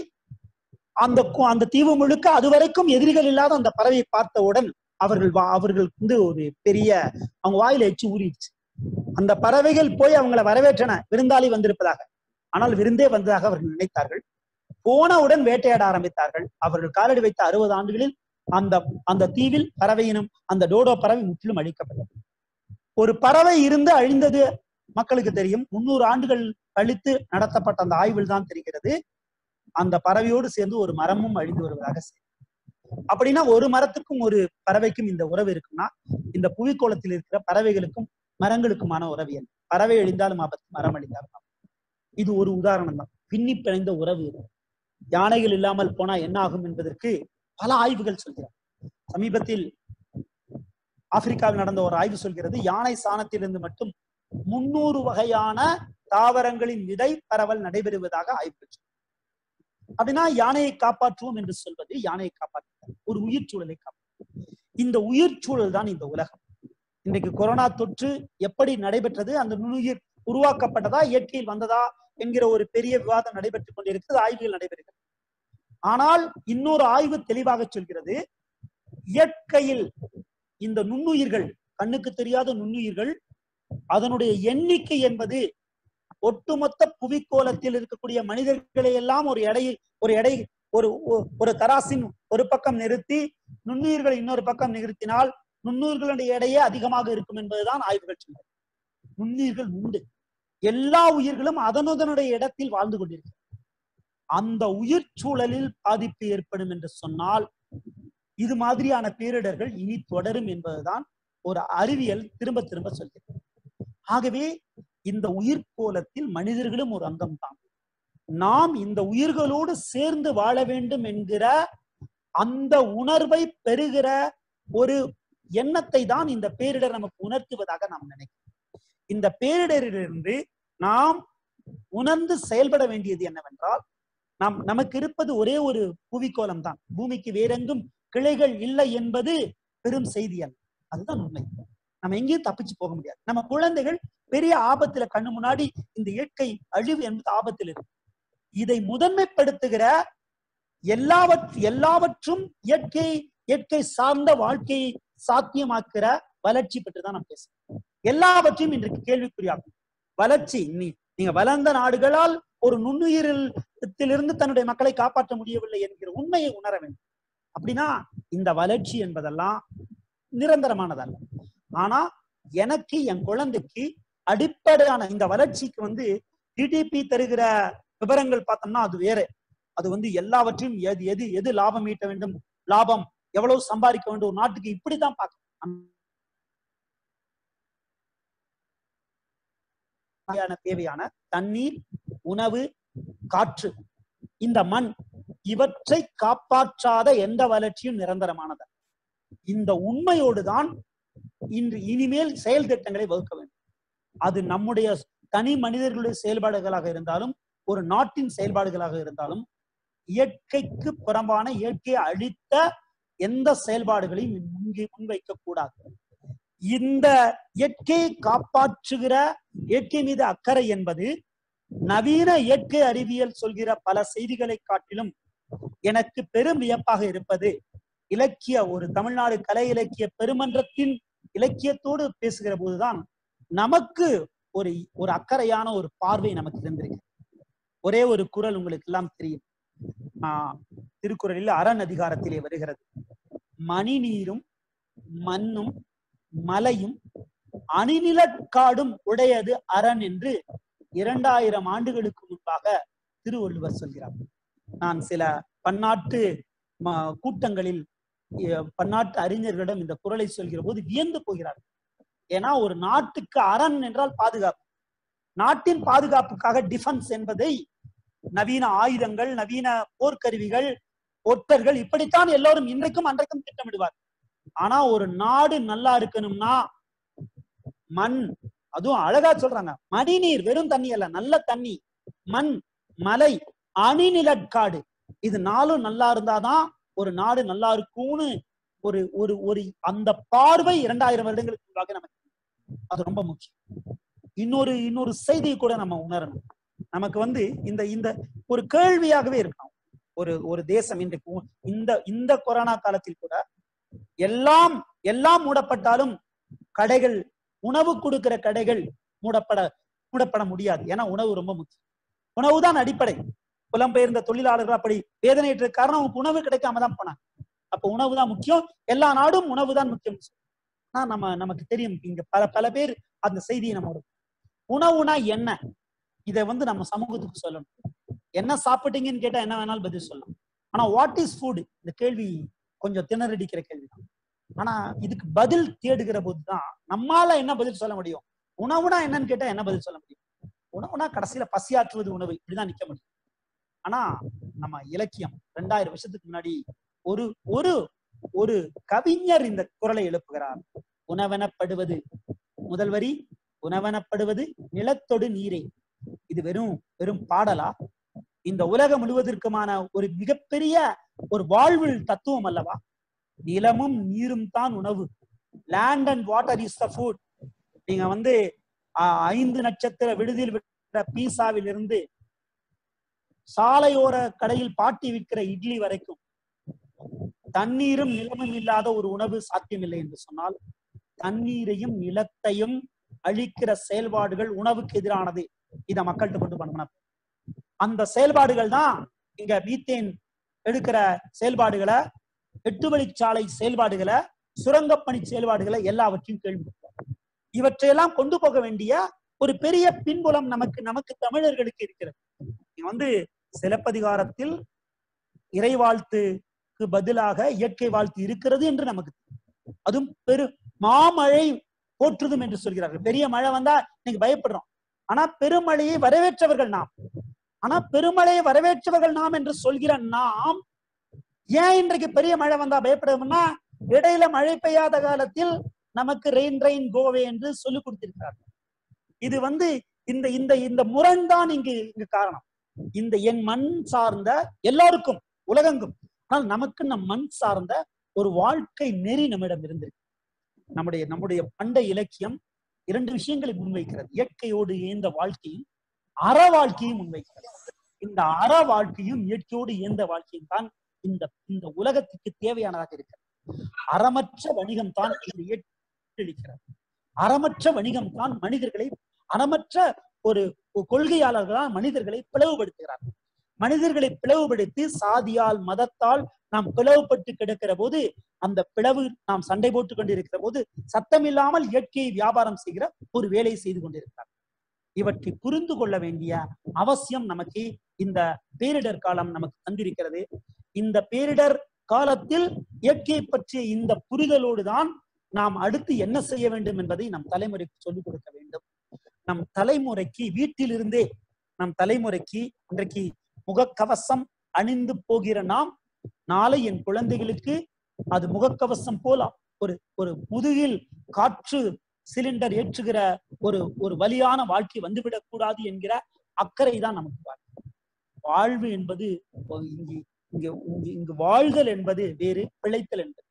அந்த கு- அந்த தீவு முழுக்க அதுவரைக்கும் எதிரிகள் இல்லாத அந்த பறவையை பார்த்தவுடன் அவர்கள் வா- அவர்கள் வந்து ஒரு பெரிய அவங்க வாயில எச்சு ஊறிடுச்சு அந்த பறவைகள் போய் அவங்களை வரவேற்றன விருந்தாளி வந்திருப்பதாக ஆனால் விருந்தே வந்ததாக அவர்கள் நினைத்தார்கள் போனவுடன் வேட்டையாட ஆரம்பித்தார்கள் அவர்கள் காலடி வைத்த அறுபது ஆண்டுகளில் அந்த அந்த தீவில் பறவையினம் அந்த டோடோ பறவை முற்றிலும் அழிக்கப்பட்டது ஒரு பறவை இருந்து அழிந்தது மக்களுக்கு தெரியும் முன்னூறு ஆண்டுகள் கழித்து நடத்தப்பட்ட அந்த ஆய்வில் தான் தெரிகிறது அந்த பறவையோடு சேர்ந்து ஒரு மரமும் அழிந்து வருவதாக செய்தி. அப்படின்னா ஒரு மரத்துக்கும் ஒரு பறவைக்கும் இந்த உறவு இருக்குன்னா இந்த புவிக்கோளத்தில் இருக்கிற பறவைகளுக்கும் மரங்களுக்குமான உறவு என்ன பறவை அழிந்தாலும் ஆபத்து மரம் அழிந்தாலும் ஆபத்து இது ஒரு உதாரணம் தான் பின்னி பிணைந்த உறவு இது யானைகள் இல்லாமல் போனா என்ன ஆகும் என்பதற்கு பல ஆய்வுகள் சொல்கிறார் சமீபத்தில் ஆப்பிரிக்காவில் நடந்த ஒரு ஆய்வு சொல்கிறது யானை சாணத்திலிருந்து மட்டும் முன்னூறு வகையான தாவரங்களின் விதை பரவல் நடைபெறுவதாக ஆய்வு சொல்கிறது. அப்படின்னா யானையை காப்பாற்றுவோம் என்று சொல்வது யானையை காப்பாற்ற ஒரு உயிர் சூழலை காப்பாற்றும் இந்த உயிர் சூழல் தான் இந்த உலகம் இன்றைக்கு கொரோனா தொற்று எப்படி நடைபெற்றது அந்த நுண்ணுயிர் உருவாக்கப்பட்டதா இயற்கையில் வந்ததா என்கிற ஒரு பெரிய விவாதம் நடைபெற்றுக் கொண்டிருக்கிறது ஆய்வுகள் நடைபெறுகிறது ஆனால் இன்னொரு ஆய்வு தெளிவாக சொல்கிறது இயற்கையில் இந்த நுண்ணுயிர்கள் கண்ணுக்கு தெரியாத நுண்ணுயிர்கள் அதனுடைய எண்ணிக்கை என்பது ஒட்டுமொத்த புவிக்கோளத்தில் இருக்கக்கூடிய மனிதர்களை எல்லாம் ஒரு எடையில் ஒரு எடை ஒரு ஒ- ஒரு தராசின் ஒரு பக்கம் நிறுத்தி நுண்ணுயிர்களை இன்னொரு பக்கம் நிறுத்தினால் நுண்ணுயிர்களுடைய எடையே அதிகமாக இருக்கும் என்பதுதான் ஆய்வுகள் சொல்கிறது நுண்ணுயிர்கள் உண்டு எல்லா உயிர்களும் அதனுதனுடைய இடத்தில் வாழ்ந்து கொண்டிருக்கிறது அந்த உயிர் சூழலில் பாதிப்பு ஏற்படும் என்று சொன்னால் இது மாதிரியான பேரிடர்கள் இனி தொடரும் என்பதுதான் ஒரு அறிவியல் திரும்ப திரும்ப சொல்கிறது ஆகவே இந்த உயிர் கோலத்தில் மனிதர்களும் ஒரு அங்கம் தான் நாம் இந்த உயிர்களோடு சேர்ந்து வாழ வேண்டும் என்கிற அந்த உணர்வை பெறுகிற ஒரு எண்ணத்தை தான் இந்த பேரிடர் நமக்கு உணர்த்துவதாக நாம் நினைக்கிறோம் இந்த பேரிடரிலிருந்து நாம் உணர்ந்து செயல்பட வேண்டியது என்னவென்றால் நாம் நமக்கு இருப்பது ஒரே ஒரு புவிக்கோளம் தான் பூமிக்கு வேறெங்கும் கிளைகள் இல்லை என்பது பெரும் செய்தி அல்ல அதுதான் உண்மை நம்ம எங்கேயும் தப்பிச்சு போக முடியாது நம்ம குழந்தைகள் பெரிய ஆபத்துல கண்ணு முன்னாடி இந்த இயற்கை அழிவு என்பது ஆபத்தில் இருக்கு இதை முதன்மைப்படுத்துகிற எல்லாவற்று எல்லாவற்றும் இயற்கை இயற்கை சார்ந்த வாழ்க்கையை சாத்தியமாக்குற வளர்ச்சி பற்றி தான் நாம் பேசுறோம் எல்லாவற்றையும் இன்றைக்கு கேள்விக்குறியாகும் வளர்ச்சி நீ நீங்க வளர்ந்த நாடுகளால் ஒரு நுண்ணுயிரிலிருந்து தன்னுடைய மக்களை காப்பாற்ற முடியவில்லை என்கிற உண்மையை உணர வேண்டும் அப்படின்னா இந்த வளர்ச்சி என்பதெல்லாம் நிரந்தரமானதல்ல ஆனா எனக்கு என் குழந்தைக்கு அடிப்படையான இந்த வளர்ச்சிக்கு வந்து ஜிடிபி தருகிற விவரங்கள் பார்த்தோம்னா அது வேற அது வந்து எல்லாவற்றையும் எது எது எது லாபம் ஈட்ட வேண்டும் லாபம் எவ்வளவு சம்பாதிக்க வேண்டும் ஒரு நாட்டுக்கு இப்படிதான் பார்க்கணும் தேவையான தேவையான தண்ணீர் உணவு காற்று இந்த மண் இவற்றை காப்பாற்றாத எந்த வளர்ச்சியும் நிரந்தரமானது இந்த உண்மையோடு தான் இன்று இனிமேல் செயல் திட்டங்களை வகுக்க வேண்டும் அது நம்முடைய தனி மனிதர்களுடைய செயல்பாடுகளாக இருந்தாலும் ஒரு நாட்டின் செயல்பாடுகளாக இருந்தாலும் இயற்கைக்கு புறம்பான இயற்கையை அழித்த எந்த செயல்பாடுகளையும் முன்கி முன்வைக்க கூடாது இந்த இயற்கையை காப்பாற்றுகிற இயற்கை மீது அக்கறை என்பது நவீன இயற்கை அறிவியல் சொல்கிற பல செய்திகளை காட்டிலும் எனக்கு பெரும் வியப்பாக இருப்பது இலக்கிய ஒரு தமிழ்நாடு கலை இலக்கிய பெருமன்றத்தின் இலக்கியத்தோடு பேசுகிற போதுதான் நமக்கு ஒரு ஒரு அக்கறையான ஒரு பார்வை நமக்கு இருந்திருக்கு ஒரே ஒரு குரல் உங்களுக்கு எல்லாம் தெரியும் ஆஹ் திருக்குறளில் அரண் அதிகாரத்திலே வருகிறது மணி நீரும் மண்ணும் மலையும் அணிநிலக்காடும் உடையது அரண் என்று இரண்டாயிரம் ஆண்டுகளுக்கு முன்பாக திருவள்ளுவர் சொல்கிறார் நான் சில பன்னாட்டு ம- கூட்டங்களில் எ- பன்னாட்டு அறிஞர்களிடம் இந்த குறளை சொல்கிற போது வியந்து போகிறார் ஏன்னா ஒரு நாட்டுக்கு அரண் என்றால் பாதுகாப்பு நாட்டின் பாதுகாப்புக்காக டிஃபென்ஸ் என்பதை நவீன ஆயுதங்கள் நவீன போர்க்கருவிகள் ஒற்றர்கள் இப்படித்தான் எல்லோரும் இன்றைக்கும் அன்றைக்கும் திட்டமிடுவார் ஆனா ஒரு நாடு நல்லா இருக்கணும்னா மண் அதுவும் அழகா சொல்றாங்க மடிநீர் வெறும் தண்ணி அல்ல நல்ல தண்ணி மண் மலை அணிநிலக்காடு இது நாளும் நல்லா இருந்தாதான் ஒரு நாடு நல்லா இருக்கும்னு ஒரு ஒரு ஒரு அந்த பார்வை இரண்டாயிரம் வருடங்களுக்கு முன்பாக நமக்கு அது ரொம்ப முக்கியம் இன்னொரு இன்னொரு செய்தியை கூட நம்ம உணரணும் நமக்கு வந்து இந்த இந்த ஒரு கேள்வியாகவே இருக்கணும் ஒரு ஒரு தேசம் இன்றைக்கு உ- இந்த இந்த கொரோனா காலத்தில் கூட எல்லாம் எல்லாம் மூடப்பட்டாலும் கடைகள் உணவு கொடுக்கிற கடைகள் மூடப்பட மூடப்பட முடியாது ஏன்னா உணவு ரொம்ப முக்கியம் உணவுதான் அடிப்படை புலம்பெயர்ந்த தொழிலாளர்கள் அப்படி வேதனையற்ற காரணம் அவங்களுக்கு உணவு கிடைக்காம தான் போனாங்க அப்ப உணவு தான் முக்கியம் எல்லா நாடும் உணவு தான் முக்கியம் ஆனா நம்ம நமக்கு தெரியும் இங்க பல பல பேர் அந்த செய்தியை நம்ம உணவுனா என்ன இதை வந்து நம்ம சமூகத்துக்கு சொல்லணும் என்ன சாப்பிட்டீங்கன்னு கேட்டா என்ன வேணாலும் பதில் சொல்லலாம் ஆனா வாட் இஸ் ஃபுட் இந்த கேள்வி கொஞ்சம் திணறடிக்கிற கேள்வி தான் ஆனா இதுக்கு பதில் தேடுகிற போதுதான் நம்மால என்ன பதில் சொல்ல முடியும் உணவுனா என்னன்னு கேட்டா என்ன பதில் சொல்ல முடியும் உணவுனா கடைசியில பசியாற்றுவது உணவு இப்படிதான் நிக்க முடியும் ஆனா நம்ம இலக்கியம் ரெண்டாயிரம் வருஷத்துக்கு முன்னாடி ஒரு ஒரு ஒரு கவிஞர் இந்த குரலை எழுப்புகிறார் உணவெனப்படுவது முதல் வரி உணவெனப்படுவது நிலத்தொடு நீரே இது வெறும் வெறும் பாடலா இந்த உலகம் முழுவதற்குமான ஒரு மிகப்பெரிய ஒரு வாழ்வில் தத்துவம் அல்லவா நிலமும் நீரும் தான் உணவு land and water is the food நீங்க வந்து ஆஹ், ஐந்து நட்சத்திர விடுதியில் விற்கிற பீஸாவில் இருந்து சாலையோர கடையில் பாட்டி விற்கிற இட்லி வரைக்கும் தண்ணீரும் நிலமும் இல்லாத ஒரு உணவு சாத்தியமில்லை என்று சொன்னால் தண்ணீரையும் நிலத்தையும் அழிக்கிற செயல்பாடுகள் உணவுக்கு எதிரானது இத மக்கள்கிட்ட கொண்டு பண்ணணும் அந்த செயல்பாடுகள் தான் இங்க மீத்தேன் எடுக்கிற செயல்பாடுகளை எட்டு வழிச்சாலை செயல்பாடுகளை சுரங்கப்பணி செயல்பாடுகளை எல்லாவற்றையும் கேள்வி இவற்றையெல்லாம் கொண்டு போக வேண்டிய ஒரு பெரிய பின்புலம் நமக்கு நமக்கு தமிழர்களுக்கு இருக்கிறது இங்க வந்து சிலப்பதிகாரத்தில் இறை வாழ்த்துக்கு பதிலாக இயற்கை வாழ்த்து இருக்கிறது என்று நமக்கு தெரியும். அதுவும் பெரு மாமழை போற்றுதும் என்று சொல்கிறார்கள் பெரிய மழை வந்தா இன்னைக்கு பயப்படுறோம் ஆனா பெருமழையை வரவேற்றவர்கள் நாம் ஆனா பெருமழையை வரவேற்றவர்கள் நாம் என்று சொல்கிற நாம் ஏன் இன்றைக்கு பெரிய மழை வந்தா பயப்படுவோம்னா இடையில மழை பெய்யாத காலத்தில் நமக்கு ரெயின் ரெயின் கோவே என்று சொல்லிக் கொடுத்திருக்கிறார்கள் இது வந்து இந்த இந்த இந்த முரண்தான் இங்கு இங்கு காரணம் இந்த என் மண் சார்ந்த எல்லாருக்கும் உலகெங்கும் ஆனால் நமக்கு நம் மண் சார்ந்த ஒரு வாழ்க்கை நெறி நம்மிடம் இருந்திருக்கு நம்முடைய நம்முடைய பண்டைய இலக்கியம் இரண்டு விஷயங்களை முன்வைக்கிறது இயற்கையோடு இயந்த வாழ்க்கையும் அற வாழ்க்கையும் முன்வைக்கிறது இந்த அற வாழ்க்கையும் இயற்கையோடு இயந்த வாழ்க்கையும் தான் இந்த இந்த உலகத்துக்கு தேவையானதாக இருக்கிறது அறமற்ற வணிகம் தான் இந்த இயற்கை அளிக்கிறது அறமற்ற வணிகம் தான் மனிதர்களை அறமற்ற ஒரு ஒரு கொள்கையாளர்களால் மனிதர்களை பிளவுபடுத்துகிறார் மனிதர்களை பிளவுபடுத்தி சாதியால் மதத்தால் நாம் பிளவுபட்டு கிடக்கிற போது அந்த பிளவு நாம் சண்டை போட்டுக் கொண்டிருக்கிற போது சத்தமில்லாமல் இயற்கையை வியாபாரம் செய்கிற ஒரு வேலையை செய்து கொண்டிருக்கிறார் இவற்றை புரிந்து கொள்ள வேண்டிய அவசியம் நமக்கு இந்த பேரிடர் காலம் நமக்கு தந்திருக்கிறது இந்த பேரிடர் காலத்தில் இயற்கையை பற்றிய இந்த புரிதலோடு தான் நாம் அடுத்து என்ன செய்ய வேண்டும் என்பதை நம் தலைமுறைக்கு சொல்லிக் கொடுக்க வேண்டும் நம் தலைமுறைக்கு வீட்டிலிருந்தே நம் தலைமுறைக்கு இன்றைக்கு முகக்கவசம் அணிந்து போகிற நாம் நாளை என் குழந்தைகளுக்கு அது முகக்கவசம் போல ஒரு ஒரு முதுகில் காற்று சிலிண்டர் ஏற்றுகிற ஒரு ஒரு வலியான வாழ்க்கை வந்துவிடக் கூடாது என்கிற அக்கறை தான் நமக்கு வாழ்க்கை வாழ்வு என்பது இங்கு இங்கு இங்கு இங்கு வாழ்தல் என்பது வேறு பிழைத்தல் என்பது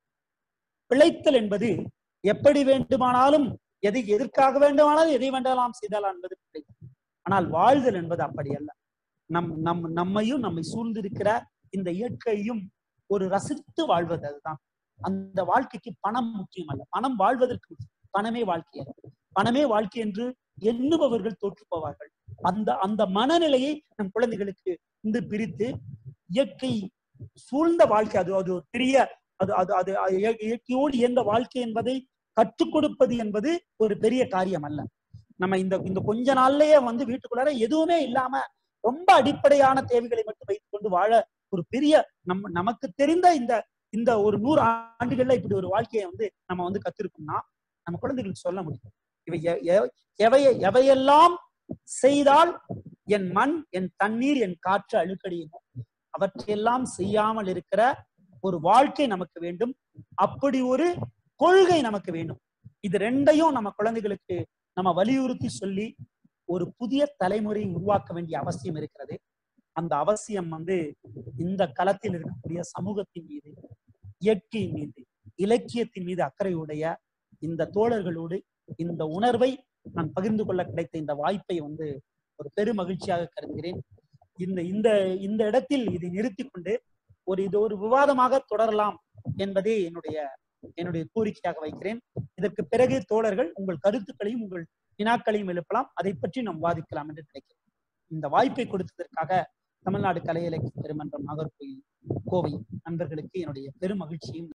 பிழைத்தல் என்பது எப்படி வேண்டுமானாலும் எதை எதற்காக வேண்டுமானாலும் எதை வேண்டாம் செய்தலாம் என்பது பிழைத்தல் ஆனால் வாழ்தல் என்பது அப்படி அல்ல நம் நம் நம்மையும் நம்மை சூழ்ந்திருக்கிற இந்த இயற்கையும் ஒரு ரசித்து வாழ்வது அதுதான் அந்த வாழ்க்கைக்கு பணம் முக்கியம் அல்ல பணம் வாழ்வதற்கு முக்கியம். பணமே வாழ்க்கை அல்ல பணமே வாழ்க்கை என்று எண்ணுபவர்கள் தோற்று போவார்கள் அந்த அந்த மனநிலையை நம் குழந்தைகளுக்கு இந்த பிரித்து இயற்கை சூழ்ந்த வாழ்க்கை அது அது ஒரு பெரிய அது அது அது அது இய- இயற்கையோடு இயந்த வாழ்க்கை என்பதை கற்றுக் கொடுப்பது என்பது ஒரு பெரிய காரியம் அல்ல நம்ம இந்த இந்த கொஞ்ச நாள்லயே வந்து வீட்டுக்குள்ளார எதுவுமே இல்லாம ரொம்ப அடிப்படையான தேவைகளை மட்டும் வைத்துக் கொண்டு வாழ ஒரு பெரிய நம்ம நமக்கு தெரிந்த இந்த இந்த ஒரு நூறு ஆண்டுகள்ல இப்படி ஒரு வாழ்க்கையை வந்து நம்ம வந்து கத்திருக்கோம்னா நம்ம குழந்தைகளுக்கு சொல்ல முடியும் இவை எ- எ- எவைய எவையெல்லாம் செய்தால் என் மண் என் தண்ணீர் என் காற்று அழுக்கடியுமோ அவற்றையெல்லாம் செய்யாமல் இருக்கிற ஒரு வாழ்க்கை நமக்கு வேண்டும் அப்படி ஒரு கொள்கை நமக்கு வேண்டும் இது ரெண்டையும் நம்ம குழந்தைகளுக்கு நம்ம வலியுறுத்தி சொல்லி ஒரு புதிய தலைமுறையை உருவாக்க வேண்டிய அவசியம் இருக்கிறது அந்த அவசியம் வந்து இந்த களத்தில் இருக்கக்கூடிய சமூகத்தின் மீது இயற்கையின் மீது இலக்கியத்தின் மீது அக்கறையுடைய இந்த தோழர்களோடு இந்த உணர்வை நான் பகிர்ந்து கொள்ள கிடைத்த இந்த வாய்ப்பை வந்து ஒரு பெரும் மகிழ்ச்சியாக கருதுகிறேன் இந்த இந்த இந்த இடத்தில் இதை நிறுத்திக் கொண்டு ஒரு இது ஒரு விவாதமாக தொடரலாம் என்பதே என்னுடைய என்னுடைய கோரிக்கையாக வைக்கிறேன் இதற்கு பிறகு தோழர்கள் உங்கள் கருத்துக்களையும் உங்கள் வினாக்களையும் எழுப்பலாம் அதை பற்றி நாம் வாதிக்கலாம் என்று நினைக்கிறேன் இந்த வாய்ப்பை கொடுத்ததற்காக தமிழ்நாடு கலை இலக்கிய பெருமன்றம் நாகர்கோயில் கோவை நண்பர்களுக்கு என்னுடைய பெரும் மகிழ்ச்சியும்